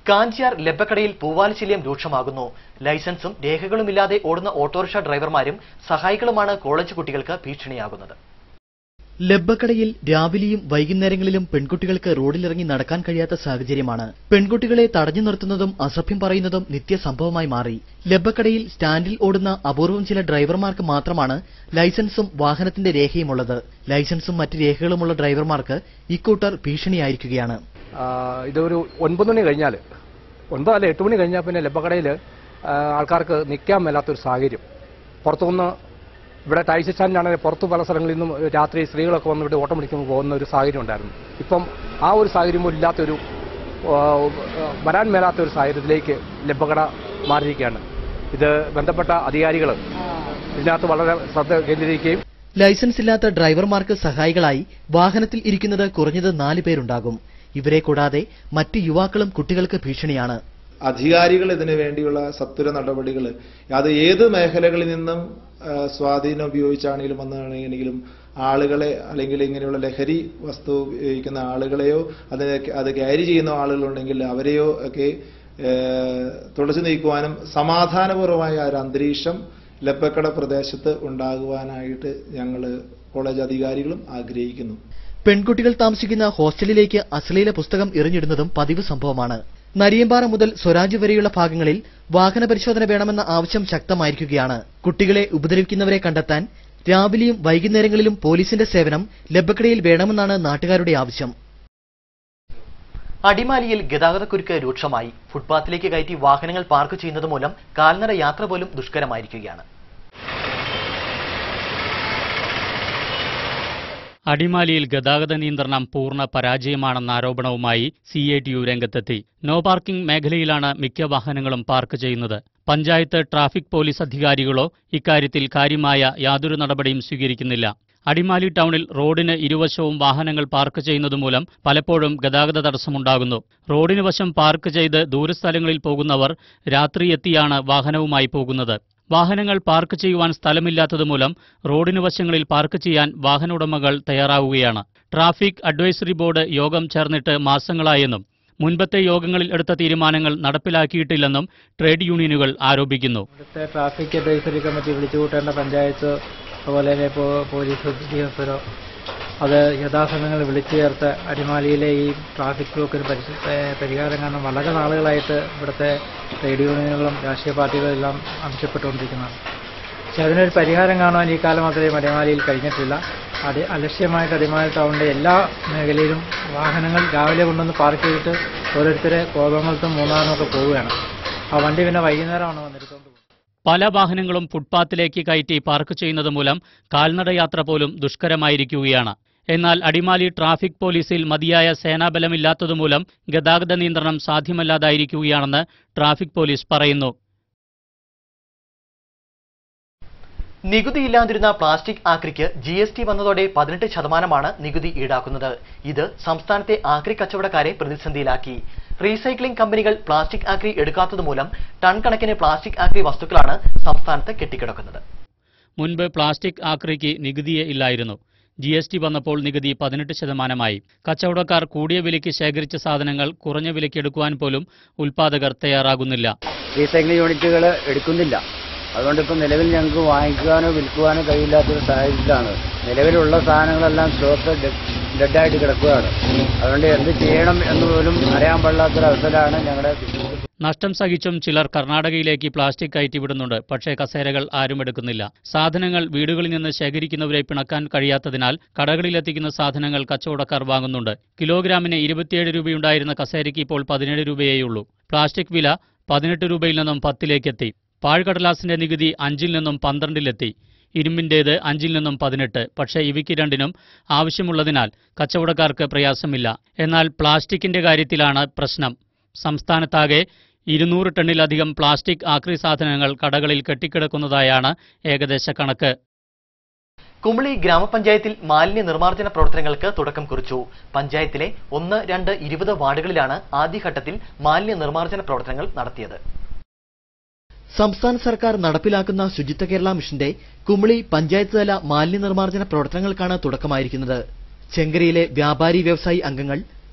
കാഞ്ചിയാർ ലബ്ബക്കടയിൽ പൂവാലിശല്യം രൂക്ഷമാകുന്നു ലൈസൻസും രേഖകളുമില്ലാതെ ഓടുന്ന ഓട്ടോറിക്ഷ ഡ്രൈവർമാരും സഹായികളുമാണ് കോളേജ് കുട്ടികൾക്ക് ഭീഷണിയാകുന്നത് ലബ്ബക്കടയിൽ രാവിലെയും വൈകുന്നേരങ്ങളിലും പെൺകുട്ടികൾക്ക് റോഡിലിറങ്ങി നടക്കാൻ കഴിയാത്ത സാഹചര്യമാണ് പെൺകുട്ടികളെ തടഞ്ഞു നിർത്തുന്നതും അസഭ്യം പറയുന്നതും നിത്യസംഭവമായി മാറി ലബ്ബക്കടയിൽ സ്റ്റാൻഡിൽ ഓടുന്ന അപൂർവം ചില ഡ്രൈവർമാർക്ക് മാത്രമാണ് ലൈസൻസും വാഹനത്തിന്റെ രേഖയുമുള്ളത് ലൈസൻസും മറ്റ് രേഖകളുമുള്ള ഡ്രൈവർമാർക്ക് ഇക്കൂട്ടർ ഭീഷണിയായിരിക്കുകയാണ് ആ, ഇതൊരു ഒൻപത് മണി കഴിഞ്ഞാൽ ഒൻപത് അല്ല എട്ട് മണി കഴിഞ്ഞാൽ പിന്നെ ലബ്ബക്കടയിൽ ആൾക്കാർക്ക് നിൽക്കാൻ മേലാത്തൊരു സാഹചര്യം പുറത്തുനിന്ന് ഇവിടെ ടാക്സി സ്റ്റാൻഡിലാണെങ്കിൽ പുറത്ത് പല സ്ഥലങ്ങളിൽ നിന്നും രാത്രി സ്ത്രീകളൊക്കെ വന്ന് ഇവിടെ ഓട്ടം പിടിക്കുമ്പോൾ പോകുന്ന ഒരു സാഹചര്യം ഉണ്ടായിരുന്നു ഇപ്പം ആ ഒരു സാഹചര്യം പോലും ഇല്ലാത്തൊരു ആ, വരാൻ മേലാത്ത ഒരു സാഹചര്യത്തിലേക്ക് ലബ്ബക്കട മാറിയിരിക്കുകയാണ് ഇത് ബന്ധപ്പെട്ട അധികാരികൾ ഇതിനകത്ത് വളരെ ശ്രദ്ധ കേന്ദ്രീകരിക്കുകയും ലൈസൻസ് ഇല്ലാത്ത ഡ്രൈവർമാർക്ക് സഹായികളായി വാഹനത്തിൽ ഇരിക്കുന്നത് കുറഞ്ഞത് നാല് പേരുണ്ടാകും ഇവരെ കൂടാതെ മറ്റ് യുവാക്കളും കുട്ടികൾക്ക് ഭീഷണിയാണ് അധികാരികൾ ഇതിനു വേണ്ടിയുള്ള സത്വര നടപടികൾ അത് ഏത് മേഖലകളിൽ നിന്നും ആ, സ്വാധീനം ഉപയോഗിച്ചാണെങ്കിലും വന്നാണെങ്കിലും ആളുകളെ അല്ലെങ്കിൽ ഇങ്ങനെയുള്ള ലഹരി വസ്തു ഉപയോഗിക്കുന്ന ആളുകളെയോ അത് അത് ക്യാരി ചെയ്യുന്ന ആളുകളുണ്ടെങ്കിൽ അവരെയോ ഒക്കെ ഏ, തുടച്ചു നീക്കുവാനും സമാധാനപൂർവമായ ഒരു അന്തരീക്ഷം ലപ്പക്കട പ്രദേശത്ത് ഉണ്ടാകുവാനായിട്ട് ഞങ്ങൾ കോളേജ് അധികാരികളും ആഗ്രഹിക്കുന്നു പെൺകുട്ടികൾ താമസിക്കുന്ന ഹോസ്റ്റലിലേക്ക് അശ്ലീല പുസ്തകം എറിഞ്ഞിടുന്നതും പതിവ് സംഭവമാണ് നരിയമ്പാറ മുതൽ സ്വരാജ് വരെയുള്ള ഭാഗങ്ങളിൽ വാഹന പരിശോധന വേണമെന്ന ആവശ്യം ശക്തമായിരിക്കുകയാണ് കുട്ടികളെ ഉപദ്രവിക്കുന്നവരെ കണ്ടെത്താൻ രാവിലെയും വൈകുന്നേരങ്ങളിലും പോലീസിന്റെ സേവനം ലബ്ബക്കടയിൽ വേണമെന്നാണ് നാട്ടുകാരുടെ ആവശ്യം അടിമാലിയിൽ ഗതാഗതക്കുരുക്ക് രൂക്ഷമായി ഫുട്പാത്തിലേക്ക് കയറ്റി വാഹനങ്ങൾ പാർക്ക് ചെയ്യുന്നത് മൂലം കാൽനട യാത്ര പോലും ദുഷ്കരമായിരിക്കുകയാണ് അടിമാലിയിൽ ഗതാഗത നിയന്ത്രണം പൂർണ്ണ പരാജയമാണെന്ന ആരോപണവുമായി സി ഐ ടി യു രംഗത്തെത്തി നോ പാർക്കിംഗ് മേഖലയിലാണ് മിക്ക വാഹനങ്ങളും പാർക്ക് ചെയ്യുന്നത് പഞ്ചായത്ത് ട്രാഫിക് പോലീസ് അധികാരികളോ ഇക്കാര്യത്തിൽ കാര്യമായ യാതൊരു നടപടിയും സ്വീകരിക്കുന്നില്ല അടിമാലി ടൗണിൽ റോഡിന് ഇരുവശവും വാഹനങ്ങൾ പാർക്ക് ചെയ്യുന്നത് മൂലം പലപ്പോഴും ഗതാഗത തടസ്സമുണ്ടാകുന്നു റോഡിന് വശം പാർക്ക് ചെയ്ത് ദൂരസ്ഥലങ്ങളിൽ പോകുന്നവർ രാത്രി എത്തിയാണ് വാഹനവുമായി പോകുന്നത് വാഹനങ്ങൾ പാർക്ക് ചെയ്യുവാൻ സ്ഥലമില്ലാത്തതുമൂലം റോഡിന് വശങ്ങളിൽ പാർക്ക് ചെയ്യാൻ വാഹന ഉടമകൾ തയ്യാറാവുകയാണ് ട്രാഫിക് അഡ്വൈസറി ബോർഡ് യോഗം ചേർന്നിട്ട് മാസങ്ങളായെന്നും മുൻപത്തെ യോഗങ്ങളിൽ എടുത്ത തീരുമാനങ്ങൾ നടപ്പിലാക്കിയിട്ടില്ലെന്നും ട്രേഡ് യൂണിയനുകൾ ആരോപിക്കുന്നു ഇവിടുത്തെ ട്രാഫിക് അഡ്വൈസറി കമ്മിറ്റി വിളിച്ചു കൂട്ടേണ്ട പഞ്ചായത്ത് അതുപോലെ തന്നെ ഇപ്പോൾ പോലീസ് ഉദ്യോഗസ്ഥരോ അത് യഥാസമയങ്ങളിൽ വിളിച്ചു ചേർത്ത് അടിമാലിയിലെ ഈ ട്രാഫിക് ബ്ലോക്കിന് പരിശ- ഏഹ് പരിഹാരം കാണാൻ വളരെ നാളുകളായിട്ട് ഇവിടുത്തെ ട്രേഡ് യൂണിയനുകളും രാഷ്ട്രീയ പാർട്ടികളും എല്ലാം ആവശ്യപ്പെട്ടുകൊണ്ടിരിക്കുന്നതാണ് പക്ഷെ അതിനൊരു പരിഹാരം കാണുവാൻ ഈ കാലം അത്രയും അടിമാലിയിൽ കഴിഞ്ഞിട്ടില്ല അടി അലക്ഷ്യമായിട്ട് അടിമാലി ടൗണിൻ്റെ എല്ലാ മേഖലയിലും വാഹനങ്ങൾ രാവിലെ കൊണ്ടുവന്ന് പാർക്ക് ചെയ്തിട്ട് ഓരോരുത്തരെ കോതമംഗലത്തും മൂന്നാറിനും ഒക്കെ പോവുകയാണ് ആ വണ്ടി പിന്നെ വൈകുന്നേരമാണ് വന്നിരുന്നത് പല വാഹനങ്ങളും ഫുട്പാത്തിലേക്ക് കയറ്റി പാർക്ക് ചെയ്യുന്നത് മൂലം കാൽനടയാത്ര പോലും ദുഷ്കരമായിരിക്കുകയാണ് എന്നാൽ അടിമാലി ട്രാഫിക് പോലീസിൽ മതിയായ സേനാബലമില്ലാത്തതുമൂലം ഗതാഗത നിയന്ത്രണം സാധ്യമല്ലാതായിരിക്കുകയാണെന്ന് ട്രാഫിക് പോലീസ് പറയുന്നു നികുതിയില്ലാതിരുന്ന പ്ലാസ്റ്റിക് ആക്രിക്ക് ജി എസ് ടി വന്നതോടെ പതിനെട്ട് ശതമാനമാണ് നികുതി ഈടാക്കുന്നത് ഇത് സംസ്ഥാനത്തെ ആക്രി കച്ചവടക്കാരെ പ്രതിസന്ധിയിലാക്കി റീസൈക്ലിംഗ് കമ്പനികൾ പ്ലാസ്റ്റിക് ആക്രി എടുക്കാത്തതുമൂലം ടൺ കണക്കിന് പ്ലാസ്റ്റിക് ആക്രി വസ്തുക്കളാണ് സംസ്ഥാനത്ത് കെട്ടിക്കിടക്കുന്നത് മുൻപ് പ്ലാസ്റ്റിക് ആക്രിക്ക് നികുതിയേ ഇല്ലായിരുന്നു ജി എസ് ടി വന്നപ്പോൾ നികുതി പതിനെട്ട് ശതമാനമായി കച്ചവടക്കാർ കൂടിയ വിലയ്ക്ക് ശേഖരിച്ച സാധനങ്ങൾ കുറഞ്ഞ വിലയ്ക്ക് എടുക്കുവാൻ പോലും ഉൽപാദകർ തയ്യാറാകുന്നില്ല റീസൈക്ലിംഗ് യൂണിറ്റുകൾ എടുക്കുന്നില്ല അതുകൊണ്ട് ഇപ്പം നിലവിൽ ഞങ്ങൾക്ക് വാങ്ങിക്കുവാനോ വിൽക്കുവാനോ കഴിയില്ലാത്തൊരു സാഹചര്യത്തിലാണ് നിലവിലുള്ള സാധനങ്ങളെല്ലാം സ്റ്റോക്ക് ഡെഡായിട്ട് കിടക്കുകയാണ് അതുകൊണ്ട് എന്ത് ചെയ്യണം എന്ന് പോലും അറിയാൻ പാടില്ലാത്തൊരവസ്ഥയിലാണ് ഞങ്ങളുടെ നഷ്ടം സഹിച്ചും ചിലർ കർണാടകയിലേക്ക് പ്ലാസ്റ്റിക് കയറ്റിവിടുന്നുണ്ട് പക്ഷേ കസേരകൾ ആരും എടുക്കുന്നില്ല സാധനങ്ങൾ വീടുകളിൽ നിന്ന് ശേഖരിക്കുന്നവരെ പിണക്കാൻ കഴിയാത്തതിനാൽ കടകളിലെത്തിക്കുന്ന സാധനങ്ങൾ കച്ചവടക്കാർ വാങ്ങുന്നുണ്ട് കിലോഗ്രാമിന് ഇരുപത്തിയേഴ് രൂപയുണ്ടായിരുന്ന കസേരയ്ക്ക് ഇപ്പോൾ പതിനേഴ് രൂപയേയുള്ളൂ പ്ലാസ്റ്റിക് വില പതിനെട്ട് രൂപയിൽ നിന്നും പത്തിലേക്കെത്തി പാഴ്കടലാസിന്റെ നികുതി അഞ്ചിൽ നിന്നും പന്ത്രണ്ടിലെത്തി ഇരുമ്പിന്റേത് അഞ്ചിൽ നിന്നും പതിനെട്ട് പക്ഷേ ഇവയ്ക്ക് രണ്ടിനും ആവശ്യമുള്ളതിനാൽ കച്ചവടക്കാർക്ക് പ്രയാസമില്ല എന്നാൽ പ്ലാസ്റ്റിക്കിന്റെ കാര്യത്തിലാണ് പ്രശ്നം സംസ്ഥാനത്താകെ ഇരുന്നൂറ് ടണ്ണിലധികം പ്ലാസ്റ്റിക് ആക്രി സാധനങ്ങൾ കടകളിൽ കെട്ടിക്കിടക്കുന്നതായാണ് ഏകദേശ കണക്ക് കുമളി ഗ്രാമപഞ്ചായത്തിൽ മാലിന്യ നിർമ്മാർജ്ജന പ്രവർത്തനങ്ങൾക്ക് തുടക്കം കുറിച്ചു പഞ്ചായത്തിലെ ഒന്ന് രണ്ട് ഇരുപത് വാർഡുകളിലാണ് ആദ്യഘട്ടത്തിൽ മാലിന്യ നിർമ്മാർജ്ജന പ്രവർത്തനങ്ങൾ നടത്തിയത് സംസ്ഥാന സർക്കാർ നടപ്പിലാക്കുന്ന ശുചിത്വ കേരള മിഷന്റെ കുമളി പഞ്ചായത്ത് തല മാലിന്യ നിർമ്മാർജ്ജന പ്രവർത്തനങ്ങൾക്കാണ് തുടക്കമായിരിക്കുന്നത് ചെങ്കരയിലെ വ്യാപാരി വ്യവസായി അംഗങ്ങൾ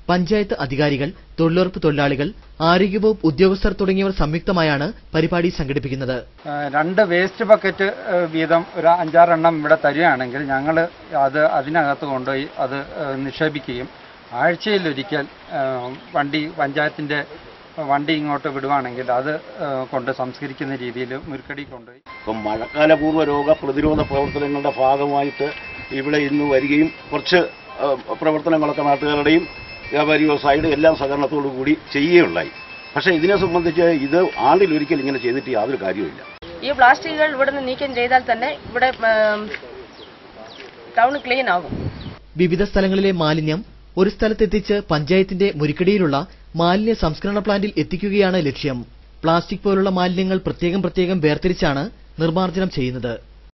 പഞ്ചായത്ത് അധികാരികൾ തൊഴിലുറപ്പ് തൊഴിലാളികൾ ആരോഗ്യവകുപ്പ് ഉദ്യോഗസ്ഥർ തുടങ്ങിയവർ സംയുക്തമായാണ് പരിപാടി സംഘടിപ്പിക്കുന്നത് ആ, രണ്ട് വേസ്റ്റ് ബക്കറ്റ് ആ, വീതം ഒരു അഞ്ചാറെണ്ണം ഇവിടെ തരികയാണെങ്കിൽ ഞങ്ങൾ അത് അതിനകത്ത് കൊണ്ടുപോയി അത് ആ, നിക്ഷേപിക്കുകയും ആഴ്ചയിലൊരിക്കൽ ആ, വണ്ടി പഞ്ചായത്തിൻ്റെ വണ്ടി ഇങ്ങോട്ട് വിടുവാണെങ്കിൽ അത് ആ, കൊണ്ട് സംസ്കരിക്കുന്ന രീതിയിൽ മുരുക്കടി കൊണ്ടുപോയി ഇപ്പം മഴക്കാലപൂർവ്വ രോഗ പ്രതിരോധ പ്രവർത്തനങ്ങളുടെ ഭാഗമായിട്ട് ഇവിടെ ഇന്ന് വരികയും കുറച്ച് ആ, പ്രവർത്തനങ്ങളൊക്കെ നാട്ടുകാരുടെയും വ്യാപാരി വ്യവസായിയുടെ എല്ലാം സഹകരണത്തോടു കൂടി ചെയ്യുകയുണ്ടായി പക്ഷേ ഇതിനെ സംബന്ധിച്ച് ഇത് ആണ്ടിലൊരിക്കൽ ഇങ്ങനെ ചെയ്തിട്ട് യാതൊരു കാര്യവുമില്ല ഈ പ്ലാസ്റ്റിക്കുകൾ ഇവിടുന്ന് നീക്കം ചെയ്താൽ തന്നെ ഇവിടെ ടൗൺ ക്ലീൻ ആകും വിവിധ സ്ഥലങ്ങളിലെ മാലിന്യം ഒരു സ്ഥലത്തെത്തിച്ച് പഞ്ചായത്തിന്റെ മുരിക്കടിയിലുള്ള മാലിന്യ സംസ്കരണ പ്ലാന്റിൽ എത്തിക്കുകയാണ് ലക്ഷ്യം പ്ലാസ്റ്റിക് പോലുള്ള മാലിന്യങ്ങൾ പ്രത്യേകം പ്രത്യേകം വേർതിരിച്ചാണ് നിർമ്മാർജ്ജനം ചെയ്യുന്നത്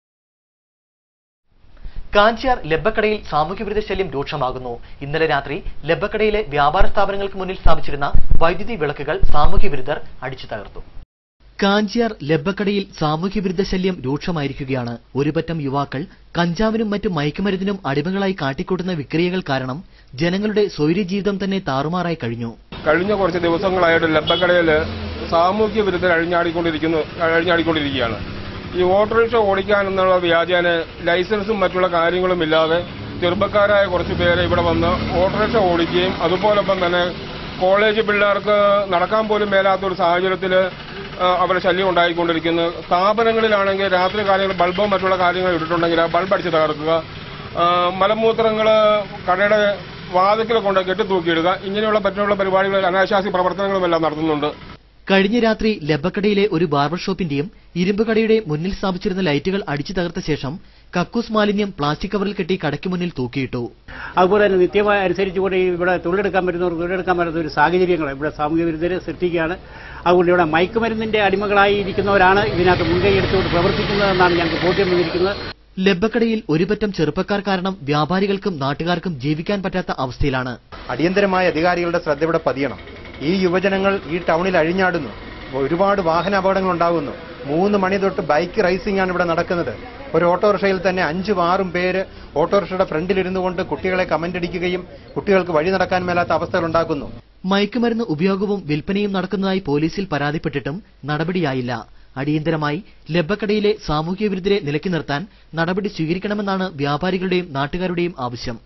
കാഞ്ചിയാർ ലബ്ബക്കടയിൽ സാമൂഹ്യവിരുദ്ധ ശല്യം രൂക്ഷമാകുന്നു ഇന്നലെ രാത്രി ലബ്ബക്കടയിലെ വ്യാപാര സ്ഥാപനങ്ങൾക്ക് മുന്നിൽ സ്ഥാപിച്ചിരുന്ന വൈദ്യുതി വിളക്കുകൾ സാമൂഹ്യവിരുദ്ധർ അടിച്ചു തകർത്തു കാഞ്ചിയാർ ലബ്ബക്കടയിൽ സാമൂഹ്യവിരുദ്ധ ശല്യം രൂക്ഷമായിരിക്കുകയാണ് ഒരുപറ്റം യുവാക്കൾ കഞ്ചാവിനും മറ്റു മയക്കുമരുന്നിനും അടിമകളായി കാട്ടിക്കൂട്ടുന്ന വിക്രിയകൾ കാരണം ജനങ്ങളുടെ സ്വൈര്യജീവിതം തന്നെ താറുമാറായി കഴിഞ്ഞു കഴിഞ്ഞ കുറച്ച് ദിവസങ്ങളായിട്ട് ലബ്ബക്കടയിൽ സാമൂഹ്യ വിരുദ്ധർ അഴിഞ്ഞാടിക്കൊണ്ടിരിക്കുന്നു അഴിഞ്ഞാടിക്കൊണ്ടിരിക്കുകയാണ് ഈ ഓട്ടോറിക്ഷ ഓടിക്കാൻ എന്നുള്ള വ്യാജേന ലൈസൻസും മറ്റുള്ള കാര്യങ്ങളും ഇല്ലാതെ ചെറുപ്പക്കാരായ കുറച്ച് പേരെ ഇവിടെ വന്ന് ഓട്ടോറിക്ഷ ഓടിക്കുകയും അതുപോലൊപ്പം തന്നെ കോളേജ് പിള്ളേർക്ക് നടക്കാൻ പോലും മേലാത്ത ഒരു സാഹചര്യത്തിൽ അവരുടെ ശല്യം ഉണ്ടായിക്കൊണ്ടിരിക്കുന്നു സ്ഥാപനങ്ങളിലാണെങ്കിൽ രാത്രി കാലങ്ങളിൽ ബൾബോ മറ്റുള്ള കാര്യങ്ങൾ ഇട്ടിട്ടുണ്ടെങ്കിൽ ആ ബൾബ് അടിച്ച് തകർക്കുക ആ, മലമൂത്രങ്ങൾ കടയുടെ വാതിക്കൽ കൊണ്ട് കെട്ടിത്തൂക്കിയിടുക ഇങ്ങനെയുള്ള മറ്റുള്ള പരിപാടികൾ അനാശാസി പ്രവർത്തനങ്ങളും എല്ലാം നടത്തുന്നുണ്ട് കഴിഞ്ഞ രാത്രി ലബ്ബക്കടയിലെ ഒരു ബാർബർ ഷോപ്പിന്റെയും ഇരുമ്പ് കടയുടെയും മുന്നിൽ സ്ഥാപിച്ചിരുന്ന ലൈറ്റുകൾ അടിച്ചു തകർത്ത ശേഷം കക്കൂസ് മാലിന്യം പ്ലാസ്റ്റിക് കവറിൽ കെട്ടി കടയ്ക്ക് മുന്നിൽ തൂക്കിയിട്ടു അതുപോലെ തന്നെ നിത്യമായി അനുസരിച്ചുകൊണ്ട് ഈ ഇവിടെ തൊഴിലെടുക്കാൻ പറ്റുന്നവർക്ക് തൊഴിലെടുക്കാൻ പറ്റുന്ന ഒരു സാഹചര്യങ്ങൾ ഇവിടെ സാമൂഹ്യ വിരുദ്ധരെ സൃഷ്ടിക്കുകയാണ് അതുകൊണ്ട് ഇവിടെ മയക്കുമരുന്നിന്റെ അടിമകളായി ഇരിക്കുന്നവരാണ് ഇതിനകത്ത് മുൻകൈ എടുത്തുകൊണ്ട് പ്രവർത്തിക്കുന്നതെന്നാണ് ഞങ്ങൾക്ക് ബോധ്യം വന്നിരിക്കുന്നത് ലബ്ബക്കടയിൽ ഒരുപറ്റം ചെറുപ്പക്കാർ കാരണം വ്യാപാരികൾക്കും നാട്ടുകാർക്കും ജീവിക്കാൻ പറ്റാത്ത അവസ്ഥയിലാണ് അടിയന്തരമായ അധികാരികളുടെ ശ്രദ്ധ ഇവിടെ പതിയണം ഈ യുവജനങ്ങൾ ഈ ടൗണിൽ അഴിഞ്ഞാടുന്നു ഒരുപാട് വാഹന അപകടങ്ങൾ ഉണ്ടാകുന്നു മൂന്ന് മണി തൊട്ട് ബൈക്ക് റൈസിംഗ് ആണ് ഇവിടെ നടക്കുന്നത് ഒരു ഓട്ടോറിക്ഷയിൽ തന്നെ അഞ്ചും ആറും പേര് ഓട്ടോറിക്ഷയുടെ ഫ്രണ്ടിലിരുന്നു കൊണ്ട് കുട്ടികളെ കമന്റ് അടിക്കുകയും കുട്ടികൾക്ക് വഴി നടക്കാൻ മേലാത്ത അവസ്ഥകൾ ഉണ്ടാക്കുന്നു മയക്കുമരുന്ന് ഉപയോഗവും വിൽപ്പനയും നടക്കുന്നതായി പോലീസിൽ പരാതിപ്പെട്ടിട്ടും നടപടിയായില്ല അടിയന്തരമായി ലബ്ബക്കടയിലെ സാമൂഹ്യ വിരുദ്ധരെ നിലയ്ക്ക് നിർത്താൻ നടപടി സ്വീകരിക്കണമെന്നാണ് വ്യാപാരികളുടെയും നാട്ടുകാരുടെയും ആവശ്യം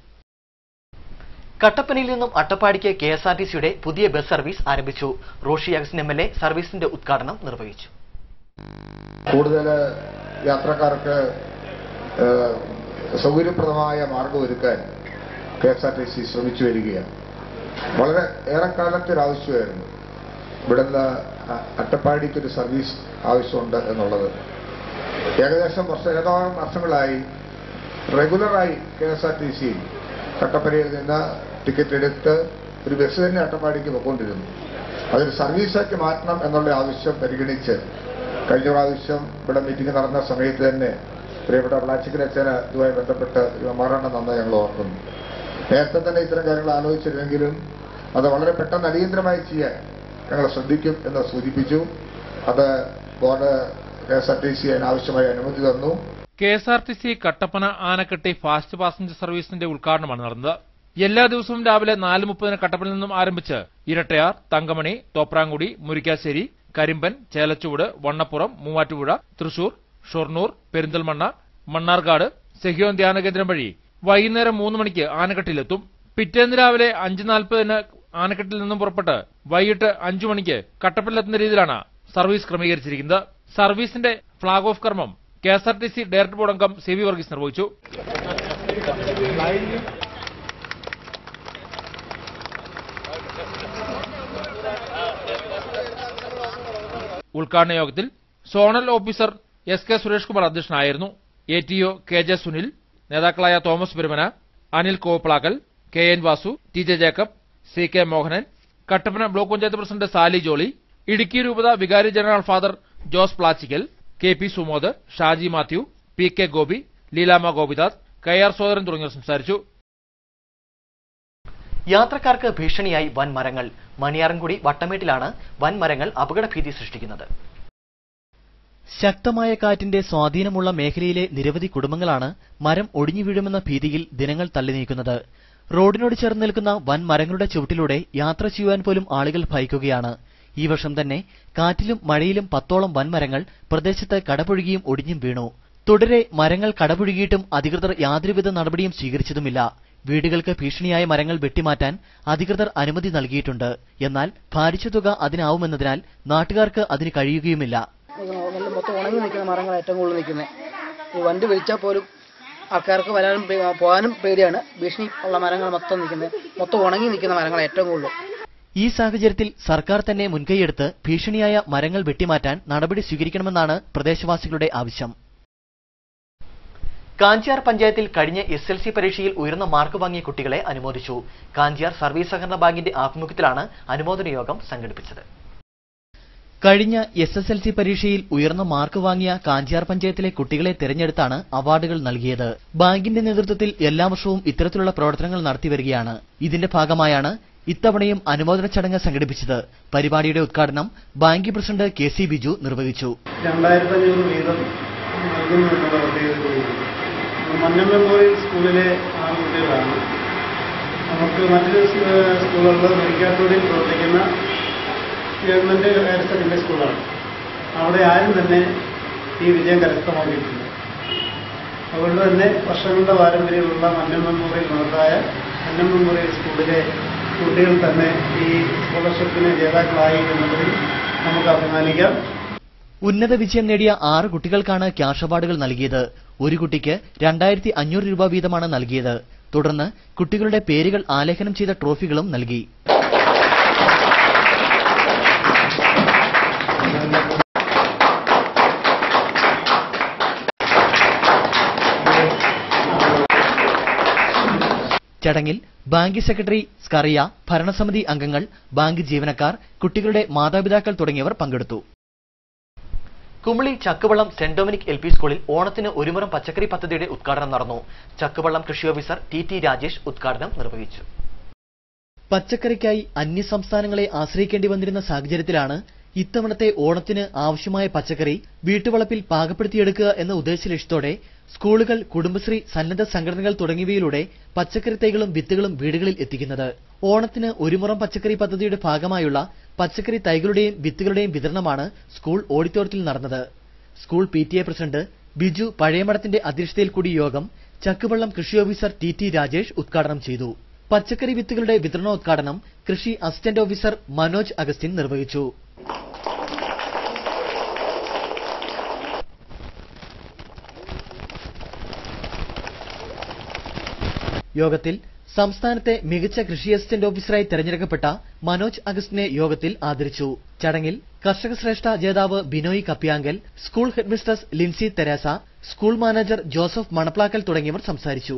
കട്ടപ്പനയിൽ നിന്നും അട്ടപ്പാടിക്ക് കെ എസ് ആർ ടി സിയുടെ പുതിയ ബസ് സർവീസ് ആരംഭിച്ചു Roshy Augustine M L A സർവീസിന്റെ ഉദ്ഘാടനം നിർവഹിച്ചു കൂടുതൽ യാത്രക്കാർക്ക് ഏഹ്, സൗകര്യപ്രദമായ മാർഗമൊരുക്കാൻ K S R T C ശ്രമിച്ചു വരികയാണ് വളരെ ഏറെക്കാലത്തെ ഒരു ആവശ്യമായിരുന്നു ഇവിടുന്ന് അ- അട്ടപ്പാടിക്ക് ഒരു സർവീസ് ആവശ്യമുണ്ട് എന്നുള്ളത് ഏകദേശം വർഷ ഏതാനും വർഷങ്ങളായി റെഗുലറായി K S R T C കട്ടപ്പനയിൽ നിന്ന് ടിക്കറ്റ് എടുത്ത് ഒരു ബസ് തന്നെ അട്ടപ്പാടിക്ക് പോയിക്കൊണ്ടിരുന്നു അതൊരു സർവീസാക്കി മാറ്റണം എന്നുള്ള ആവശ്യം പരിഗണിച്ച് കഴിഞ്ഞ പ്രാവശ്യം ഇവിടെ മീറ്റിംഗ് നടന്ന സമയത്ത് തന്നെ പ്രിയപ്പെട്ട പ്ലാച്ചിക്കലച്ചന് ഇതുമായി ബന്ധപ്പെട്ട് ഒരു മെമ്മോറാണ്ടം തന്നത് ഞങ്ങൾ ഓർക്കുന്നു നേരത്തെ തന്നെ ഇത്തരം കാര്യങ്ങൾ ആലോചിച്ചിരുന്നെങ്കിലും അത് വളരെ പെട്ടെന്ന് അടിയന്തരമായി ചെയ്യാൻ ഞങ്ങൾ ശ്രദ്ധിക്കും എന്ന് സൂചിപ്പിച്ചു അത് board K S R T C അതിനാവശ്യമായ അനുമതി തന്നു K S R T C Kattappana Anakkatti fast passenger സർവീസിന്റെ ഉദ്ഘാടനമാണ് നടന്നത് എല്ലാ ദിവസവും രാവിലെ നാല് മുപ്പതിന് കട്ടപ്പനയിൽ നിന്നും ആരംഭിച്ച് ഇരട്ടയാർ തങ്കമണി തോപ്രാങ്കുടി മുരിക്കാശ്ശേരി കരിമ്പൻ ചേലച്ചുവട് വണ്ണപ്പുറം മൂവാറ്റുപുഴ തൃശൂർ ഷൊർണൂർ പെരിന്തൽമണ്ണ മണ്ണാർക്കാട് സെഹിയോൻ ധ്യാന കേന്ദ്രം വഴി വൈകുന്നേരം മൂന്ന് മണിക്ക് ആനക്കട്ടിയിലെത്തും പിറ്റേന്ന് രാവിലെ അഞ്ച് നാൽപ്പതിന് ആനക്കട്ടിൽ നിന്നും പുറപ്പെട്ട് വൈകിട്ട് അഞ്ചു മണിക്ക് കട്ടപ്പനയിലെത്തുന്ന രീതിയിലാണ് സർവീസ് ക്രമീകരിച്ചിരിക്കുന്നത് സർവീസിന്റെ ഫ്ളാഗ് ഓഫ് കർമ്മം K S R T C director board അംഗം സി വി വർഗീസ് നിർവഹിച്ചു ഉദ്ഘാടന യോഗത്തിൽ zonal officer S K Suresh Kumar അധ്യക്ഷനായിരുന്നു A T O K J Sunil നേതാക്കളായ Thomas Perumana Anil Kovaplackal K N Vasu T J Jacob C K Mohanan Kattappana block panchayat president Sally Jolly Idukki രൂപത വികാരി general father Jose Plachickal K P Sumod Shaji Mathew P K Gopi Leelama Gopinath K R Sodaran തുടങ്ങിയവർ സംസാരിച്ചു യാത്രക്കാർക്ക് ഭീഷണിയായി വൻ മരങ്ങൾ മണിയാറൻകുടി വട്ടമേട്ടിലാണ് വൻ മരങ്ങൾ അപകടഭീതി സൃഷ്ടിക്കുന്നത് ശക്തമായ കാറ്റിന്റെ സ്വാധീനമുള്ള മേഖലയിലെ നിരവധി കുടുംബങ്ങളാണ് മരം ഒടിഞ്ഞു വീഴുമെന്ന ഭീതിയിൽ ദിനങ്ങൾ തള്ളി നീക്കുന്നത് റോഡിനോട് ചേർന്ന് നിൽക്കുന്ന വൻ മരങ്ങളുടെ ചുവട്ടിലൂടെ യാത്ര ചെയ്യുവാൻ പോലും ആളുകൾ ഭയക്കുകയാണ് ഈ വർഷം തന്നെ കാറ്റിലും മഴയിലും പത്തോളം വൻമരങ്ങൾ പ്രദേശത്ത് കടപുഴുകിയും ഒടിഞ്ഞും വീണു തുടരെ മരങ്ങൾ കടപുഴുകിയിട്ടും അധികൃതർ യാതൊരുവിധ നടപടിയും സ്വീകരിച്ചതുമില്ല വീടുകൾക്ക് ഭീഷണിയായ മരങ്ങൾ വെട്ടിമാറ്റാൻ അധികൃതർ അനുമതി നൽകിയിട്ടുണ്ട് എന്നാൽ ഭാരിച്ച തുക അതിനാവുമെന്നതിനാൽ നാട്ടുകാർക്ക് അതിന് കഴിയുകയുമില്ല നല്ല മൊത്തം ഉണങ്ങി നിൽക്കുന്ന മരങ്ങൾ ഏറ്റവും കൂടുതൽ നിൽക്കുന്നത് ഈ വണ്ടി വിളിച്ചാൽ പോലും ആൾക്കാർക്ക് വരാനും പേ- പോകാനും പേടിയാണ് ഭീഷണി ഉള്ള മരങ്ങൾ മൊത്തം നിൽക്കുന്നത് മൊത്തം ഉണങ്ങി നിൽക്കുന്ന മരങ്ങൾ ഏറ്റവും കൂടുതൽ ഈ സാഹചര്യത്തിൽ സർക്കാർ തന്നെ മുൻകൈയെടുത്ത് ഭീഷണിയായ മരങ്ങൾ വെട്ടിമാറ്റാൻ നടപടി സ്വീകരിക്കണമെന്നാണ് പ്രദേശവാസികളുടെ ആവശ്യം കാഞ്ചിയാർ പഞ്ചായത്തിൽ കഴിഞ്ഞ എസ് എൽ സി പരീക്ഷയിൽ ഉയർന്ന മാർക്ക് വാങ്ങിയ കുട്ടികളെ അനുമോദിച്ചു കാഞ്ചിയാർ സർവീസ് സഹകരണ ബാങ്കിന്റെ ആഭിമുഖ്യത്തിലാണ് അനുമോദന യോഗം സംഘടിപ്പിച്ചത് കഴിഞ്ഞ എസ് എസ് എൽ സി പരീക്ഷയിൽ ഉയർന്ന മാർക്ക് വാങ്ങിയ കാഞ്ചിയാർ പഞ്ചായത്തിലെ കുട്ടികളെ തിരഞ്ഞെടുത്താണ് അവാർഡുകൾ നൽകിയത് ബാങ്കിന്റെ നേതൃത്വത്തിൽ എല്ലാ വർഷവും ഇത്തരത്തിലുള്ള പ്രവർത്തനങ്ങൾ നടത്തിവരികയാണ് ഇതിന്റെ ഭാഗമായാണ് ഇത്തവണയും അനുമോദന ചടങ്ങ് സംഘടിപ്പിച്ചത് പരിപാടിയുടെ ഉദ്ഘാടനം bank president K C Biju നിർവഹിച്ചു രണ്ടായിരത്തി അഞ്ഞൂറ് വീതം നൽകുന്നു എന്നുള്ള പ്രത്യേകത മന്നം മെമ്മോറിയൽ സ്കൂളിലെ ആൺകുട്ടികളാണ് നമുക്ക് മറ്റൊരു സ്- സ്കൂളുകളിൽ മെഡിക്കാത്തോടിൽ പ്രവർത്തിക്കുന്ന ഗവൺമെന്റ് ഹയർ സെക്കൻഡറി സ്കൂളാണ് അവിടെ ആരും തന്നെ ഈ വിജയം കരസ്ഥമാക്കിയിട്ടില്ല അതുകൊണ്ട് തന്നെ വർഷങ്ങളുടെ പാരമ്പര്യമുള്ള മന്നം മെമ്മോറിയൽ മഹത്തായ മന്നം മെമ്മോറിയൽ സ്കൂളിലെ കുട്ടികൾ തന്നെ ഈ സ്കോളർഷിപ്പിന് ജേതാക്കളായി എന്നുള്ളതിൽ നമുക്ക് അഭിമാനിക്കാം ഉന്നത വിജയം നേടിയ ആറ് കുട്ടികൾക്കാണ് ക്യാഷ് അവാർഡുകൾ നൽകിയത് ഒരു കുട്ടിക്ക് രണ്ടായിരത്തി അഞ്ഞൂറ് രൂപ വീതമാണ് നൽകിയത് തുടർന്ന് കുട്ടികളുടെ പേരുകൾ ആലേഖനം ചെയ്ത ട്രോഫികളും നൽകി ചടങ്ങിൽ ബാങ്ക് സെക്രട്ടറി സ്കറിയ ഭരണസമിതി അംഗങ്ങൾ ബാങ്ക് ജീവനക്കാർ കുട്ടികളുടെ മാതാപിതാക്കൾ തുടങ്ങിയവർ പങ്കെടുത്തു Kumily Chakkupallam saint Dominic L P സ്കൂളിൽ ഓണത്തിന് ഒരുമുറം പച്ചക്കറി പദ്ധതിയുടെ ഉദ്ഘാടനം നടന്നു ചക്കുവള്ളം കൃഷി ഓഫീസർ ടി ടി രാജേഷ് ഉദ്ഘാടനം നിർവഹിച്ചു പച്ചക്കറിക്കായി അന്യസംസ്ഥാനങ്ങളെ ആശ്രയിക്കേണ്ടി വന്നിരുന്ന സാഹചര്യത്തിലാണ് ഇത്തവണത്തെ ഓണത്തിന് ആവശ്യമായ പച്ചക്കറി വീട്ടുവളപ്പിൽ പാകപ്പെടുത്തിയെടുക്കുക എന്ന ഉദ്ദേശലക്ഷ്യത്തോടെ സ്കൂളുകൾ കുടുംബശ്രീ സന്നദ്ധ സംഘടനകൾ തുടങ്ങിയവയിലൂടെ പച്ചക്കറി തൈകളും വിത്തുകളും വീടുകളിൽ എത്തിക്കുന്നത് ഓണത്തിന് ഒരുമുറം പച്ചക്കറി പദ്ധതിയുടെ ഭാഗമായുള്ള പച്ചക്കറി തൈകളുടെയും വിത്തുകളുടെയും വിതരണമാണ് സ്കൂൾ ഓഡിറ്റോറിയത്തിൽ നടന്നത് school P T A president Biju പഴയമഠത്തിന്റെ അധ്യക്ഷതയിൽ കൂടി യോഗം ചക്കുവള്ളം കൃഷി ഓഫീസർ ടി ടി രാജേഷ് ഉദ്ഘാടനം ചെയ്തു പച്ചക്കറി വിത്തുകളുടെ വിതരണോദ്ഘാടനം കൃഷി അസിസ്റ്റന്റ് ഓഫീസർ മനോജ് അഗസ്റ്റിൻ നിർവഹിച്ചു യോഗത്തിൽ സംസ്ഥാനത്തെ മികച്ച കൃഷി അസിസ്റ്റന്റ് ഓഫീസറായി തെരഞ്ഞെടുക്കപ്പെട്ട മനോജ് അഗസ്റ്റിനെ യോഗത്തിൽ ആദരിച്ചു ചടങ്ങിൽ കർഷക ശ്രേഷ്ഠ ജേതാവ് Binoy Kapyankal school headmistress Lincy Theresa school manager Joseph Manaplackal തുടങ്ങിയവർ സംസാരിച്ചു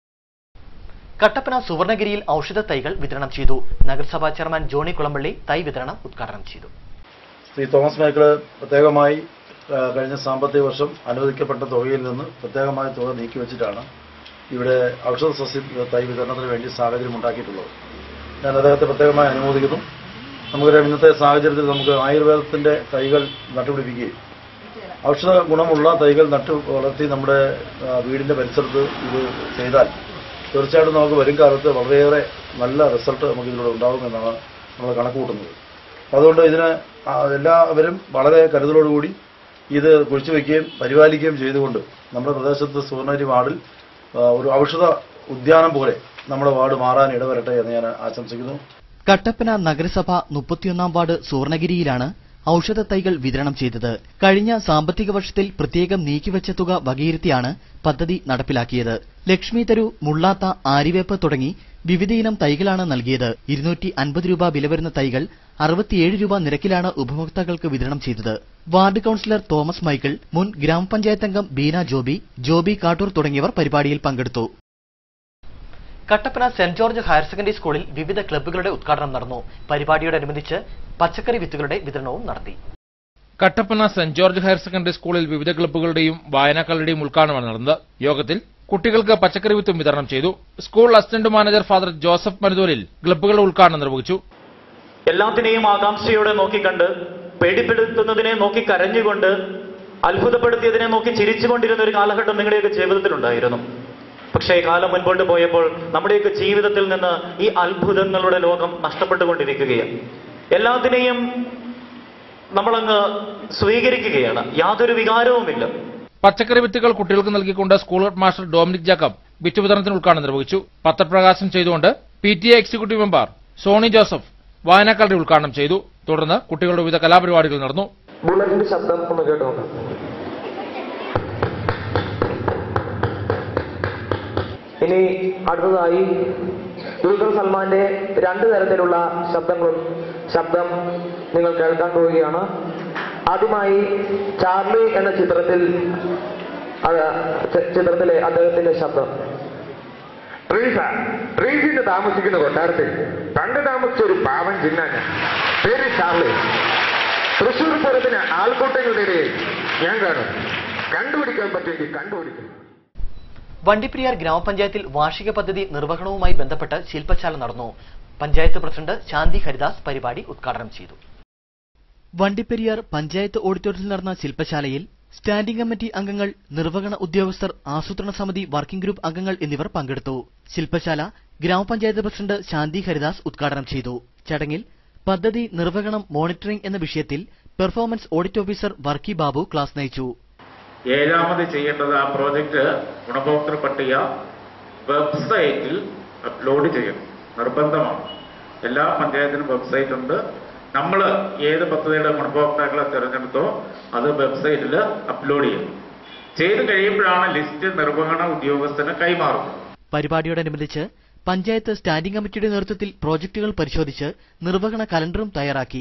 കട്ടപ്പന സുവർണഗിരിയിൽ ഔഷധ തൈകൾ വിതരണം ചെയ്തു നഗരസഭാ ചെയർമാൻ ജോണി കുളമ്പള്ളി തൈ വിതരണം ഉദ്ഘാടനം ചെയ്തു ശ്രീ തോമസ് മേക്കല് പ്രത്യേകമായി ആ, കഴിഞ്ഞ സാമ്പത്തിക വർഷം അനുവദിക്കപ്പെട്ട തുകയിൽ നിന്ന് പ്രത്യേകമായ തുക നീക്കിവെച്ചിട്ടാണ് ഇവിടെ ഔഷധ സസ്യ തൈ വിതരണത്തിന് വേണ്ടി സാഹചര്യം ഉണ്ടാക്കിയിട്ടുള്ളത് ഞാൻ അദ്ദേഹത്തെ പ്രത്യേകമായി അനുമോദിക്കുന്നു നമുക്കറിയാം ഇന്നത്തെ സാഹചര്യത്തിൽ നമുക്ക് ആയുർവേദത്തിന്റെ തൈകൾ നട്ടുപിടിപ്പിക്കുകയും ഔഷധ ഗുണമുള്ള തൈകൾ നട്ടു വളർത്തി നമ്മുടെ ആ, വീടിന്റെ പരിസരത്ത് ഇത് ചെയ്താൽ തീർച്ചയായിട്ടും നമുക്ക് വരും കാലത്ത് വളരെയേറെ നല്ല റിസൾട്ട് നമുക്ക് ഇതിലൂടെ ഉണ്ടാകുമെന്നാണ് നമ്മൾ കണക്ക് കൂട്ടുന്നത് അതുകൊണ്ട് ഇതിന് ആ, എല്ലാവരും വളരെ കരുതലോടുകൂടി ഇത് കുഴിച്ചു വയ്ക്കുകയും പരിപാലിക്കുകയും ചെയ്തുകൊണ്ട് നമ്മുടെ പ്രദേശത്ത് സുവർണഗിരി വാർഡിൽ ആ, ഒരു ഔഷധ ഉദ്യാനം പോലെ നമ്മുടെ വാർഡ് മാറാൻ ഇടവരട്ടെ എന്ന് ഞാൻ ആശംസിക്കുന്നു കട്ടപ്പന നഗരസഭ മുപ്പത്തിയൊന്നാം വാർഡ് സുവർണഗിരിയിലാണ് ഔഷധ തൈകൾ വിതരണം ചെയ്തത് കഴിഞ്ഞ സാമ്പത്തിക വർഷത്തിൽ പ്രത്യേകം നീക്കിവെച്ച തുക വകയിരുത്തിയാണ് പദ്ധതി നടപ്പിലാക്കിയത് ലക്ഷ്മി തരു മുള്ളാത്ത ആരിവേപ്പ് തുടങ്ങി വിവിധയിനം തൈകളാണ് നൽകിയത് ഇരുന്നൂറ്റി അൻപത് രൂപ വില വരുന്ന തൈകൾ അറുപത്തിയേഴ് രൂപ നിരക്കിലാണ് ഉപഭോക്താക്കൾക്ക് വിതരണം ചെയ്തത് വാർഡ് കൌൺസിലർ തോമസ് മൈക്കിൾ മുൻ ഗ്രാമപഞ്ചായത്ത് അംഗം ബീന ജോബി ജോബി കാട്ടൂർ തുടങ്ങിയവർ പരിപാടിയിൽ പങ്കെടുത്തു Kattappana saint George higher secondary സ്കൂളിൽ വിവിധ ക്ലബ്ബുകളുടെ ഉദ്ഘാടനം നടന്നു പരിപാടിയോടനുബന്ധിച്ച് പച്ചക്കറി വിത്തുകളുടെ വിതരണവും നടത്തി Kattappana saint George higher secondary സ്കൂളിൽ വിവിധ ക്ലബ്ബുകളുടെയും വായനക്കാരുടെയും ഉദ്ഘാടനമാണ് നടന്നത് യോഗത്തിൽ കുട്ടികൾക്ക് പച്ചക്കറി വിത്തും വിതരണം ചെയ്തു school assistant manager father Joseph Maruthoolil ക്ലബ്ബുകളുടെ ഉദ്ഘാടനം നിർവഹിച്ചു എല്ലാത്തിനെയും ആകാംക്ഷയോടെ നോക്കിക്കണ്ട് പേടിപ്പെടുത്തുന്നതിനെ നോക്കി കരഞ്ഞുകൊണ്ട് അത്ഭുതപ്പെടുത്തിയതിനെ നോക്കി ചിരിച്ചുകൊണ്ടിരുന്ന ഒരു കാലഘട്ടം നിങ്ങളുടെയൊക്കെ ജീവിതത്തിലുണ്ടായിരുന്നു പക്ഷേ കാലം മുൻപോട്ട് പോയപ്പോൾ നമ്മുടെയൊക്കെ ജീവിതത്തിൽ നിന്ന് ഈ അത്ഭുതങ്ങളുടെ ലോകം നഷ്ടപ്പെട്ടുകൊണ്ടിരിക്കുകയാണ് എല്ലാത്തിനെയും നമ്മളങ്ങ് സ്വീകരിക്കുകയാണ് യാതൊരു വികാരവുമില്ല പച്ചക്കറി വിത്തുകൾ കുട്ടികൾക്ക് നൽകിക്കൊണ്ട് school head master Dominic Jacob വിറ്റ് വിതരണത്തിന് ഉദ്ഘാടനം നിർവഹിച്ചു പത്രപ്രകാശനം ചെയ്തുകൊണ്ട് P T A executive member Sony Joseph വായനക്കാരുടെ ഉദ്ഘാടനം ചെയ്തു തുടർന്ന് കുട്ടികളുടെ വിവിധ കലാപരിപാടികൾ നടന്നു ബുള്ളറ്റിന്റെ ശബ്ദം ഒന്ന് കേട്ട് നോക്കാം ഇനി അടുത്തതായി ദുൽഖർ സൽമാന്റെ രണ്ട് തരത്തിലുള്ള ശബ്ദങ്ങളും ശബ്ദം നിങ്ങൾ കേൾക്കാൻ പോവുകയാണ് ആദ്യമായി ചാർലി എന്ന ചിത്രത്തിൽ അത് ചി- ചിത്രത്തിലെ അദ്ദേഹത്തിന്റെ ശബ്ദം റീസ റീസിന് താമസിക്കുന്ന കൊട്ടാരത്തിൽ പണ്ട് താമസിച്ച ഒരു പാവൻ ചിന്നാന് പേര് ചാർലി തൃശ്ശൂർ പൂരത്തിന് ആൾക്കൂട്ടങ്ങളുടെ ഇടയിൽ ഞാൻ കാണും കണ്ടുപിടിക്കാൻ പറ്റുമെങ്കിൽ കണ്ടുപിടിക്കും വണ്ടിപ്പെരിയാർ ഗ്രാമപഞ്ചായത്തിൽ വാർഷിക പദ്ധതി നിർവഹണവുമായി ബന്ധപ്പെട്ട് ശില്പശാല നടന്നു പഞ്ചായത്ത് പ്രസിഡന്റ് ശാന്തി ഹരിദാസ് പരിപാടി ഉദ്ഘാടനം ചെയ്തു വണ്ടിപ്പെരിയാർ പഞ്ചായത്ത് ഓഡിറ്റോറിയത്തിൽ നടന്ന ശില്പശാലയിൽ സ്റ്റാൻഡിംഗ് കമ്മിറ്റി അംഗങ്ങൾ നിർവഹണ ഉദ്യോഗസ്ഥർ ആസൂത്രണ സമിതി വർക്കിംഗ് ഗ്രൂപ്പ് അംഗങ്ങൾ എന്നിവർ പങ്കെടുത്തു ശില്പശാല ഗ്രാമപഞ്ചായത്ത് പ്രസിഡന്റ് ശാന്തി ഹരിദാസ് ഉദ്ഘാടനം ചെയ്തു ചടങ്ങിൽ പദ്ധതി നിർവഹണം മോണിറ്ററിംഗ് എന്ന വിഷയത്തിൽ performance audit officer Varkey Babu class നയിച്ചു ഏഴാമത് ചെയ്യേണ്ടത് ആ പ്രോജക്റ്റ് ഗുണഭോക്തൃ പട്ടിക വെബ്സൈറ്റിൽ അപ്ലോഡ് ചെയ്യണം നിർബന്ധമാണ് എല്ലാ പഞ്ചായത്തിനും വെബ്സൈറ്റ് ഉണ്ട് നമ്മൾ ഏത് പദ്ധതിയുടെ ഗുണഭോക്താക്കളെ തിരഞ്ഞെടുത്തോ അത് വെബ്സൈറ്റിൽ അപ്ലോഡ് ചെയ്യണം ചെയ്ത് കഴിയുമ്പോഴാണ് ലിസ്റ്റ് നിർവഹണ ഉദ്യോഗസ്ഥന് കൈമാറുന്നത് പരിപാടിയോടനുബന്ധിച്ച് പഞ്ചായത്ത് സ്റ്റാൻഡിംഗ് കമ്മിറ്റിയുടെ നേതൃത്വത്തിൽ പ്രോജക്ടുകൾ പരിശോധിച്ച് നിർവഹണ കലണ്ടറും തയ്യാറാക്കി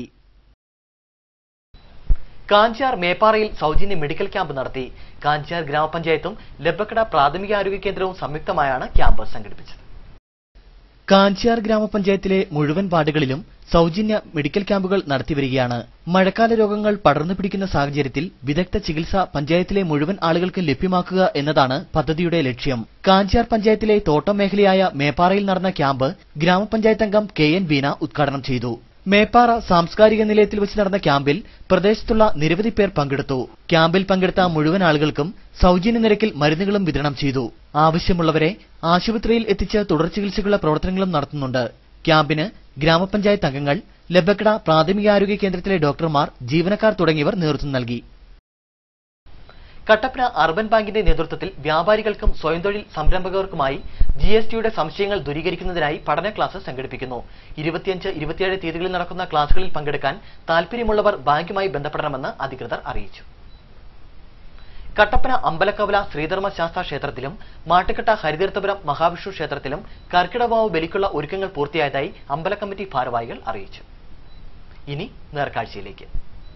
കാഞ്ചാർ മേപ്പാറയിൽ സൗജന്യ മെഡിക്കൽ ക്യാമ്പ് നടത്തി കാഞ്ചാർ ഗ്രാമപഞ്ചായത്തും ലബക്കട പ്രാഥമികാരോഗ്യ കേന്ദ്രവും സംയുക്തമായാണ് ക്യാമ്പ് സംഘടിപ്പിച്ചത് കാഞ്ചാർ ഗ്രാമപഞ്ചായത്തിലെ മുഴുവൻ വാർഡുകളിലും സൗജന്യ മെഡിക്കൽ ക്യാമ്പുകൾ നടത്തിവരികയാണ് മഴക്കാല രോഗങ്ങൾ പടർന്നു പിടിക്കുന്ന സാഹചര്യത്തിൽ വിദഗ്ധ ചികിത്സ പഞ്ചായത്തിലെ മുഴുവൻ ആളുകൾക്ക് ലഭ്യമാക്കുക എന്നതാണ് പദ്ധതിയുടെ ലക്ഷ്യം കാഞ്ചാർ പഞ്ചായത്തിലെ തോട്ടം മേഖലയായ മേപ്പാറയിൽ നടന്ന ക്യാമ്പ് ഗ്രാമപഞ്ചായത്ത് അംഗം കെ എൻ ബീന ഉദ്ഘാടനം ചെയ്തു മേപ്പാറ സാംസ്കാരിക നിലയത്തിൽ വെച്ച് നടന്ന ക്യാമ്പിൽ പ്രദേശത്തുള്ള നിരവധി പേർ പങ്കെടുത്തു ക്യാമ്പിൽ പങ്കെടുത്ത മുഴുവൻ ആളുകൾക്കും സൗജന്യ നിരക്കിൽ മരുന്നുകളും വിതരണം ചെയ്തു ആവശ്യമുള്ളവരെ ആശുപത്രിയിൽ എത്തിച്ച് തുടർ ചികിത്സകളുടെ പ്രവർത്തനങ്ങളും നടത്തുന്നുണ്ട് ക്യാമ്പിന് ഗ്രാമപഞ്ചായത്ത് അംഗങ്ങൾ ലബക്കട പ്രാഥമികാരോഗ്യ കേന്ദ്രത്തിലെ ഡോക്ടർമാർ ജീവനക്കാർ തുടങ്ങിയവർ നേതൃത്വം നൽകി കട്ടപ്പന അർബൻ ബാങ്കിന്റെ നേതൃത്വത്തിൽ വ്യാപാരികൾക്കും സ്വയം തൊഴിൽ സംരംഭകർക്കുമായി ജി എസ് ടിയുടെ സംശയങ്ങൾ ദൂരീകരിക്കുന്നതിനായി പഠന ക്ലാസ് സംഘടിപ്പിക്കുന്നു ഇരുപത്തിയഞ്ച് ഇരുപത്തിയേഴ് തീയതികളിൽ നടക്കുന്ന ക്ലാസുകളിൽ പങ്കെടുക്കാൻ താൽപര്യമുള്ളവർ ബാങ്കുമായി ബന്ധപ്പെടണമെന്ന് അധികൃതർ അറിയിച്ചു കട്ടപ്പന അമ്പലക്കവല ശ്രീധർമ്മ ശാസ്ത്ര ക്ഷേത്രത്തിലും മാട്ടുകെട്ട ഹരിതീർത്ഥപുരം മഹാവിഷ്ണു ക്ഷേത്രത്തിലും കർക്കിടവാവ് ബലിക്കുള്ള ഒരുക്കങ്ങൾ പൂർത്തിയായതായി അമ്പല കമ്മിറ്റി ഭാരവാഹികൾ അറിയിച്ചു ഇനി നേർക്കാഴ്ചയിലേക്ക്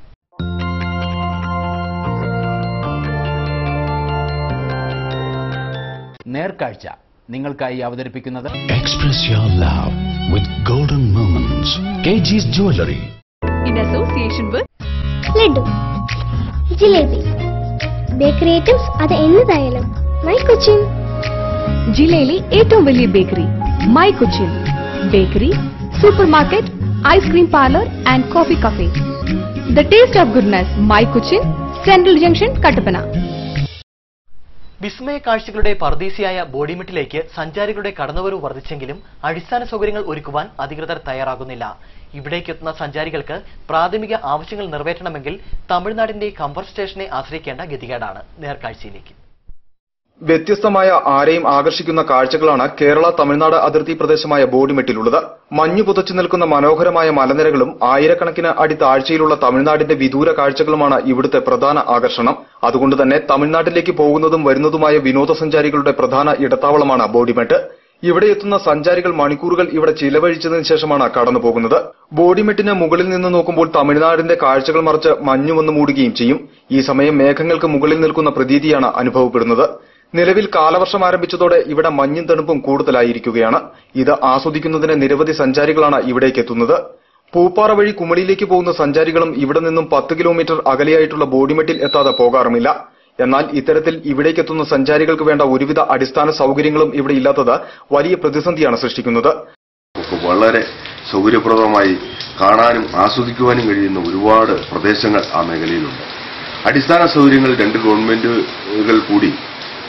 നേർക്കാഴ്ച നിങ്ങൾക്കായി അവതരിപ്പിക്കുന്നത് Express your love with golden moments. KG's Jewelry. in association with laddu jalebi bakery items അത് എന്നതായാലും മൈ കൊച്ചിൻ ജില്ലയിലെ ഏറ്റവും വലിയ bakery my Cochin bakery super market ice cream parlour and coffee cafe the taste of goodness my Cochin central junction Kattappana വിസ്മയ കാഴ്ചകളുടെ പർദീസിയായ ബോഡിമെട്ടിലേക്ക് സഞ്ചാരികളുടെ കടന്നുവരവ് വർദ്ധിച്ചെങ്കിലും അടിസ്ഥാന സൗകര്യങ്ങൾ ഒരുക്കുവാൻ അധികൃതർ തയ്യാറാകുന്നില്ല ഇവിടേക്കെത്തുന്ന സഞ്ചാരികൾക്ക് പ്രാഥമിക ആവശ്യങ്ങൾ നിറവേറ്റണമെങ്കിൽ തമിഴ്നാടിന്റെ കംഫർട്ട് സ്റ്റേഷനെ ആശ്രയിക്കേണ്ട ഗതികേടാണ് നേർക്കാഴ്ചയിലേക്ക് വ്യത്യസ്തമായ ആരെയും ആകർഷിക്കുന്ന കാഴ്ചകളാണ് കേരള തമിഴ്നാട് അതിർത്തി പ്രദേശമായ ബോഡിമെട്ടിലുള്ളത് മഞ്ഞു പുതച്ചു നിൽക്കുന്ന മനോഹരമായ മലനിരകളും ആയിരക്കണക്കിന് അടി താഴ്ചയിലുള്ള തമിഴ്നാടിന്റെ വിദൂര കാഴ്ചകളുമാണ് ഇവിടുത്തെ പ്രധാന ആകർഷണം അതുകൊണ്ട് തന്നെ തമിഴ്നാട്ടിലേക്ക് പോകുന്നതും വരുന്നതുമായ വിനോദസഞ്ചാരികളുടെ പ്രധാന ഇടത്താവളമാണ് ബോഡിമെട്ട് ഇവിടെ എത്തുന്ന സഞ്ചാരികൾ മണിക്കൂറുകൾ ഇവിടെ ചിലവഴിച്ചതിന് ശേഷമാണ് കടന്നു പോകുന്നത് ബോഡിമെട്ടിന് മുകളിൽ നിന്ന് നോക്കുമ്പോൾ തമിഴ്നാടിന്റെ കാഴ്ചകൾ മറിച്ച് മഞ്ഞു വന്ന് മൂടുകയും ചെയ്യും ഈ സമയം മേഘങ്ങൾക്ക് മുകളിൽ നിൽക്കുന്ന പ്രതീതിയാണ് അനുഭവപ്പെടുന്നത് നിലവിൽ കാലവർഷം ആരംഭിച്ചതോടെ ഇവിടെ മഞ്ഞും തണുപ്പും കൂടുതലായിരിക്കുകയാണ് ഇത് ആസ്വദിക്കുന്നതിന് നിരവധി സഞ്ചാരികളാണ് ഇവിടേക്ക് എത്തുന്നത് പൂപ്പാറ വഴി കുമളിയിലേക്ക് പോകുന്ന സഞ്ചാരികളും ഇവിടെ നിന്നും പത്ത് കിലോമീറ്റർ അകലെയായിട്ടുള്ള ബോഡിമെട്ടിൽ എത്താതെ പോകാറുമില്ല എന്നാൽ ഇത്തരത്തിൽ ഇവിടേക്കെത്തുന്ന സഞ്ചാരികൾക്ക് വേണ്ട ഒരുവിധ അടിസ്ഥാന സൗകര്യങ്ങളും ഇവിടെ ഇല്ലാത്തത് വലിയ പ്രതിസന്ധിയാണ് സൃഷ്ടിക്കുന്നത് ഒക്കെ വളരെ സൗകര്യപ്രദമായി കാണാനും ആസ്വദിക്കുവാനും കഴിയുന്ന ഒരുപാട് പ്രദേശങ്ങൾ ആ മേഖലയിലുണ്ട് അടിസ്ഥാന സൗകര്യങ്ങൾ രണ്ട് ഗവൺമെന്റുകൾ കൂടി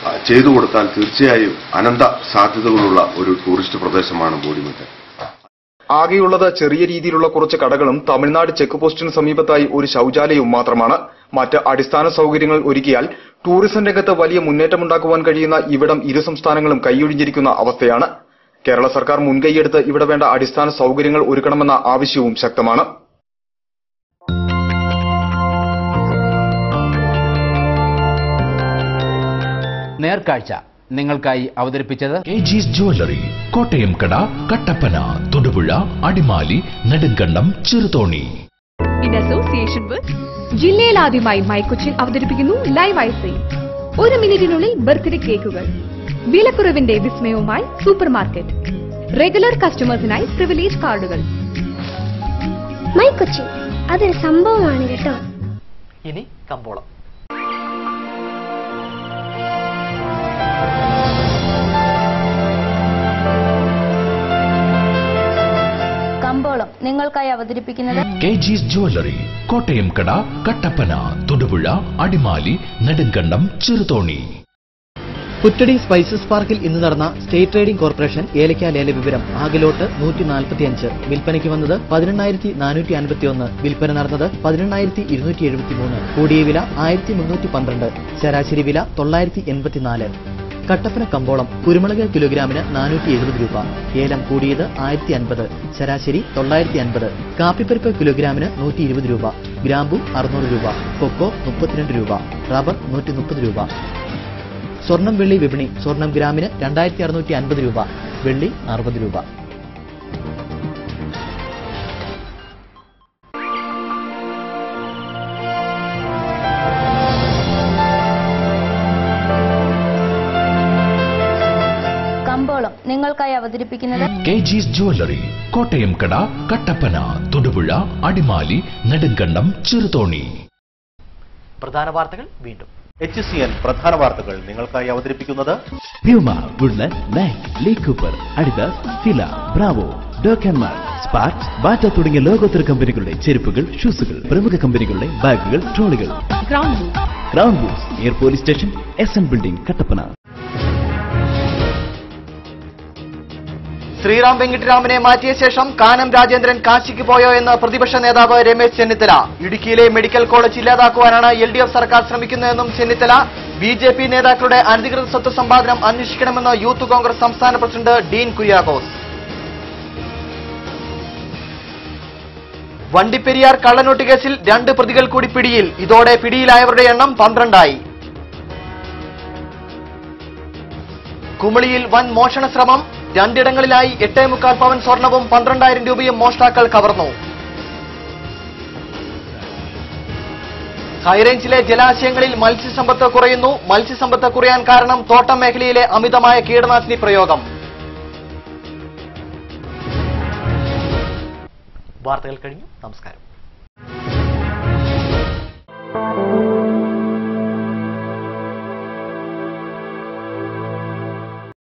ആ, ചെയ്തു കൊടുത്താൽ തീർച്ചയായും അനന്ത സാധ്യതകളുള്ള ഒരു ടൂറിസ്റ്റ് പ്രദേശമാണ് ബോഡിമെട്ട് ആകെയുള്ളത് ചെറിയ രീതിയിലുള്ള കുറച്ച് കടകളും തമിഴ്നാട് ചെക്ക് പോസ്റ്റിന് സമീപത്തായി ഒരു ശൌചാലയവും മാത്രമാണ് മറ്റ് അടിസ്ഥാന സൗകര്യങ്ങൾ ഒരുക്കിയാൽ ടൂറിസം രംഗത്ത് വലിയ മുന്നേറ്റമുണ്ടാക്കുവാൻ കഴിയുന്ന ഇവിടം ഇരു സംസ്ഥാനങ്ങളും കൈയൊഴിഞ്ഞിരിക്കുന്ന അവസ്ഥയാണ് കേരള സർക്കാർ മുൻകൈയെടുത്ത് ഇവിടെ വേണ്ട അടിസ്ഥാന സൗകര്യങ്ങൾ ഒരുക്കണമെന്ന ആവശ്യവും ശക്തമാണ് നേർക്കാഴ്ച നിങ്ങൾക്കായി അവതരിപ്പിച്ചത് കെ ജിസ് ജുവല്ലറി കോട്ടയം കട Kattappana Thodupuzha Adimali Nedumkandam Cheruthoni in association with ജില്ലയിൽ ആദ്യമായി മൈക്കൊച്ചിൻ അവതരിപ്പിക്കുന്നു ലൈവ് ഐസിംഗ് ഒരു മിനിറ്റിനുള്ളിൽ ബർത്ത്ഡേ കേക്കുകൾ വിലക്കുറവിന്റെ വിസ്മയവുമായി സൂപ്പർ മാർക്കറ്റ് റെഗുലർ കസ്റ്റമേഴ്സിനായി പ്രിവിലേജ് കാർഡുകൾ മൈ കൊച്ചി അതൊരു സംഭവമാണ് കേട്ടോ ഇനി കമ്പോളം കമ്പോളം നിങ്ങൾക്കായി അവതരിപ്പിക്കുന്നത് കെ ജിസ് ജുവല്ലറി കോട്ടയം കട കട്ടപ്പന തൊടുപുഴ അടിമാലി നെടുങ്കണ്ടം ചെറുതോണി പുറ്റടി സ്പൈസസ് പാർക്കിൽ ഇന്ന് നടന്ന സ്റ്റേറ്റ് ട്രേഡിംഗ് കോർപ്പറേഷൻ ഏലക്ക ലേല വിവരം ആകലോട്ട് നൂറ്റി നാൽപ്പത്തിയഞ്ച് വിൽപ്പനയ്ക്ക് വന്നത് പതിനെണ്ണായിരത്തി നാനൂറ്റി അൻപത്തി ഒന്ന് വിൽപ്പന നടന്നത് പതിനെണ്ണായിരത്തി ഇരുന്നൂറ്റി എഴുപത്തി മൂന്ന് കൂടിയ വില ആയിരത്തി മുന്നൂറ്റി പന്ത്രണ്ട് ശരാശരി വില തൊള്ളായിരത്തി എൺപത്തിനാല് കട്ടപ്പന കമ്പോളം കുരുമുളക് കിലോഗ്രാമിന് നാനൂറ്റി എഴുപത് രൂപ ഏലം കൂടിയത് ആയിരത്തി അൻപത് ശരാശരി തൊള്ളായിരത്തി അൻപത് കാപ്പിപ്പരിപ്പ് കിലോഗ്രാമിന് നൂറ്റി ഇരുപത് രൂപ ഗ്രാമ്പു അറുന്നൂറ് രൂപ കൊക്കോ മുപ്പത്തിരണ്ട് രൂപ റബ്ബർ നൂറ്റി മുപ്പത് രൂപ സ്വർണം വെള്ളി വിപണി സ്വർണം ഗ്രാമിന് രണ്ടായിരത്തി അറുന്നൂറ്റി അൻപത് രൂപ വെള്ളി അറുപത് രൂപ കമ്പോളം നിങ്ങൾക്കായി അവതരിപ്പിക്കുന്നത് കെ ജിസ് ജുവല്ലറി കോട്ടയം കട കട്ടപ്പന തൊടുപുഴ അടിമാലി നെടുങ്കണ്ടം ചെറുതോണി പ്രധാന വാർത്തകൾ വീണ്ടും എച്ച് സി എൻ പ്രധാന വാർത്തകൾ നിങ്ങൾക്കായി അവതരിപ്പിക്കുന്നത് Puma Woodland Nike Lee Cooper Adidas Fila Bravo ഡോക്കൻമാർ സ്പാർക്ക് ബാറ്റ തുടങ്ങിയ ലോകോത്തര കമ്പനികളുടെ ചെരുപ്പുകൾ ഷൂസുകൾ പ്രമുഖ കമ്പനികളുടെ ബാഗുകൾ ട്രോളികൾ ground crown boots near police station S N building Kattappana Sriram വെങ്കിട്ടരാമനെ മാറ്റിയ ശേഷം കാനം രാജേന്ദ്രൻ കാശിക്ക് പോയോ എന്ന് പ്രതിപക്ഷ നേതാവ് രമേശ് ചെന്നിത്തല ഇടുക്കിയിലെ മെഡിക്കൽ കോളേജ് ഇല്ലാതാക്കുവാനാണ് എൽ ഡി എഫ് സർക്കാർ ശ്രമിക്കുന്നതെന്നും ചെന്നിത്തല ബി ജെ പി നേതാക്കളുടെ അനധികൃത സ്വത്ത് സമ്പാദനം അന്വേഷിക്കണമെന്ന് യൂത്ത് കോൺഗ്രസ് സംസ്ഥാന പ്രസിഡന്റ് ഡീൻ കുര്യാക്കോസ് വണ്ടിപ്പെരിയാർ കള്ളനോട്ട് കേസിൽ രണ്ട് പ്രതികൾ കൂടി പിടിയിൽ ഇതോടെ പിടിയിലായവരുടെ എണ്ണം പന്ത്രണ്ടായി കുമളിയിൽ വൻ മോഷണ ശ്രമം രണ്ടിടങ്ങളിലായി എട്ടേ മുക്കാൽ പവൻ സ്വർണവും പന്ത്രണ്ടായിരം രൂപയും മോഷ്ടാക്കൾ കവർന്നു ഹൈറേഞ്ചിലെ ജലാശയങ്ങളിൽ മത്സ്യസമ്പത്ത് കുറയുന്നു മത്സ്യസമ്പത്ത് കുറയാൻ കാരണം തോട്ടം മേഖലയിലെ അമിതമായ കീടനാശിനി പ്രയോഗം വാർത്തകൾ കഴിഞ്ഞു നമസ്കാരം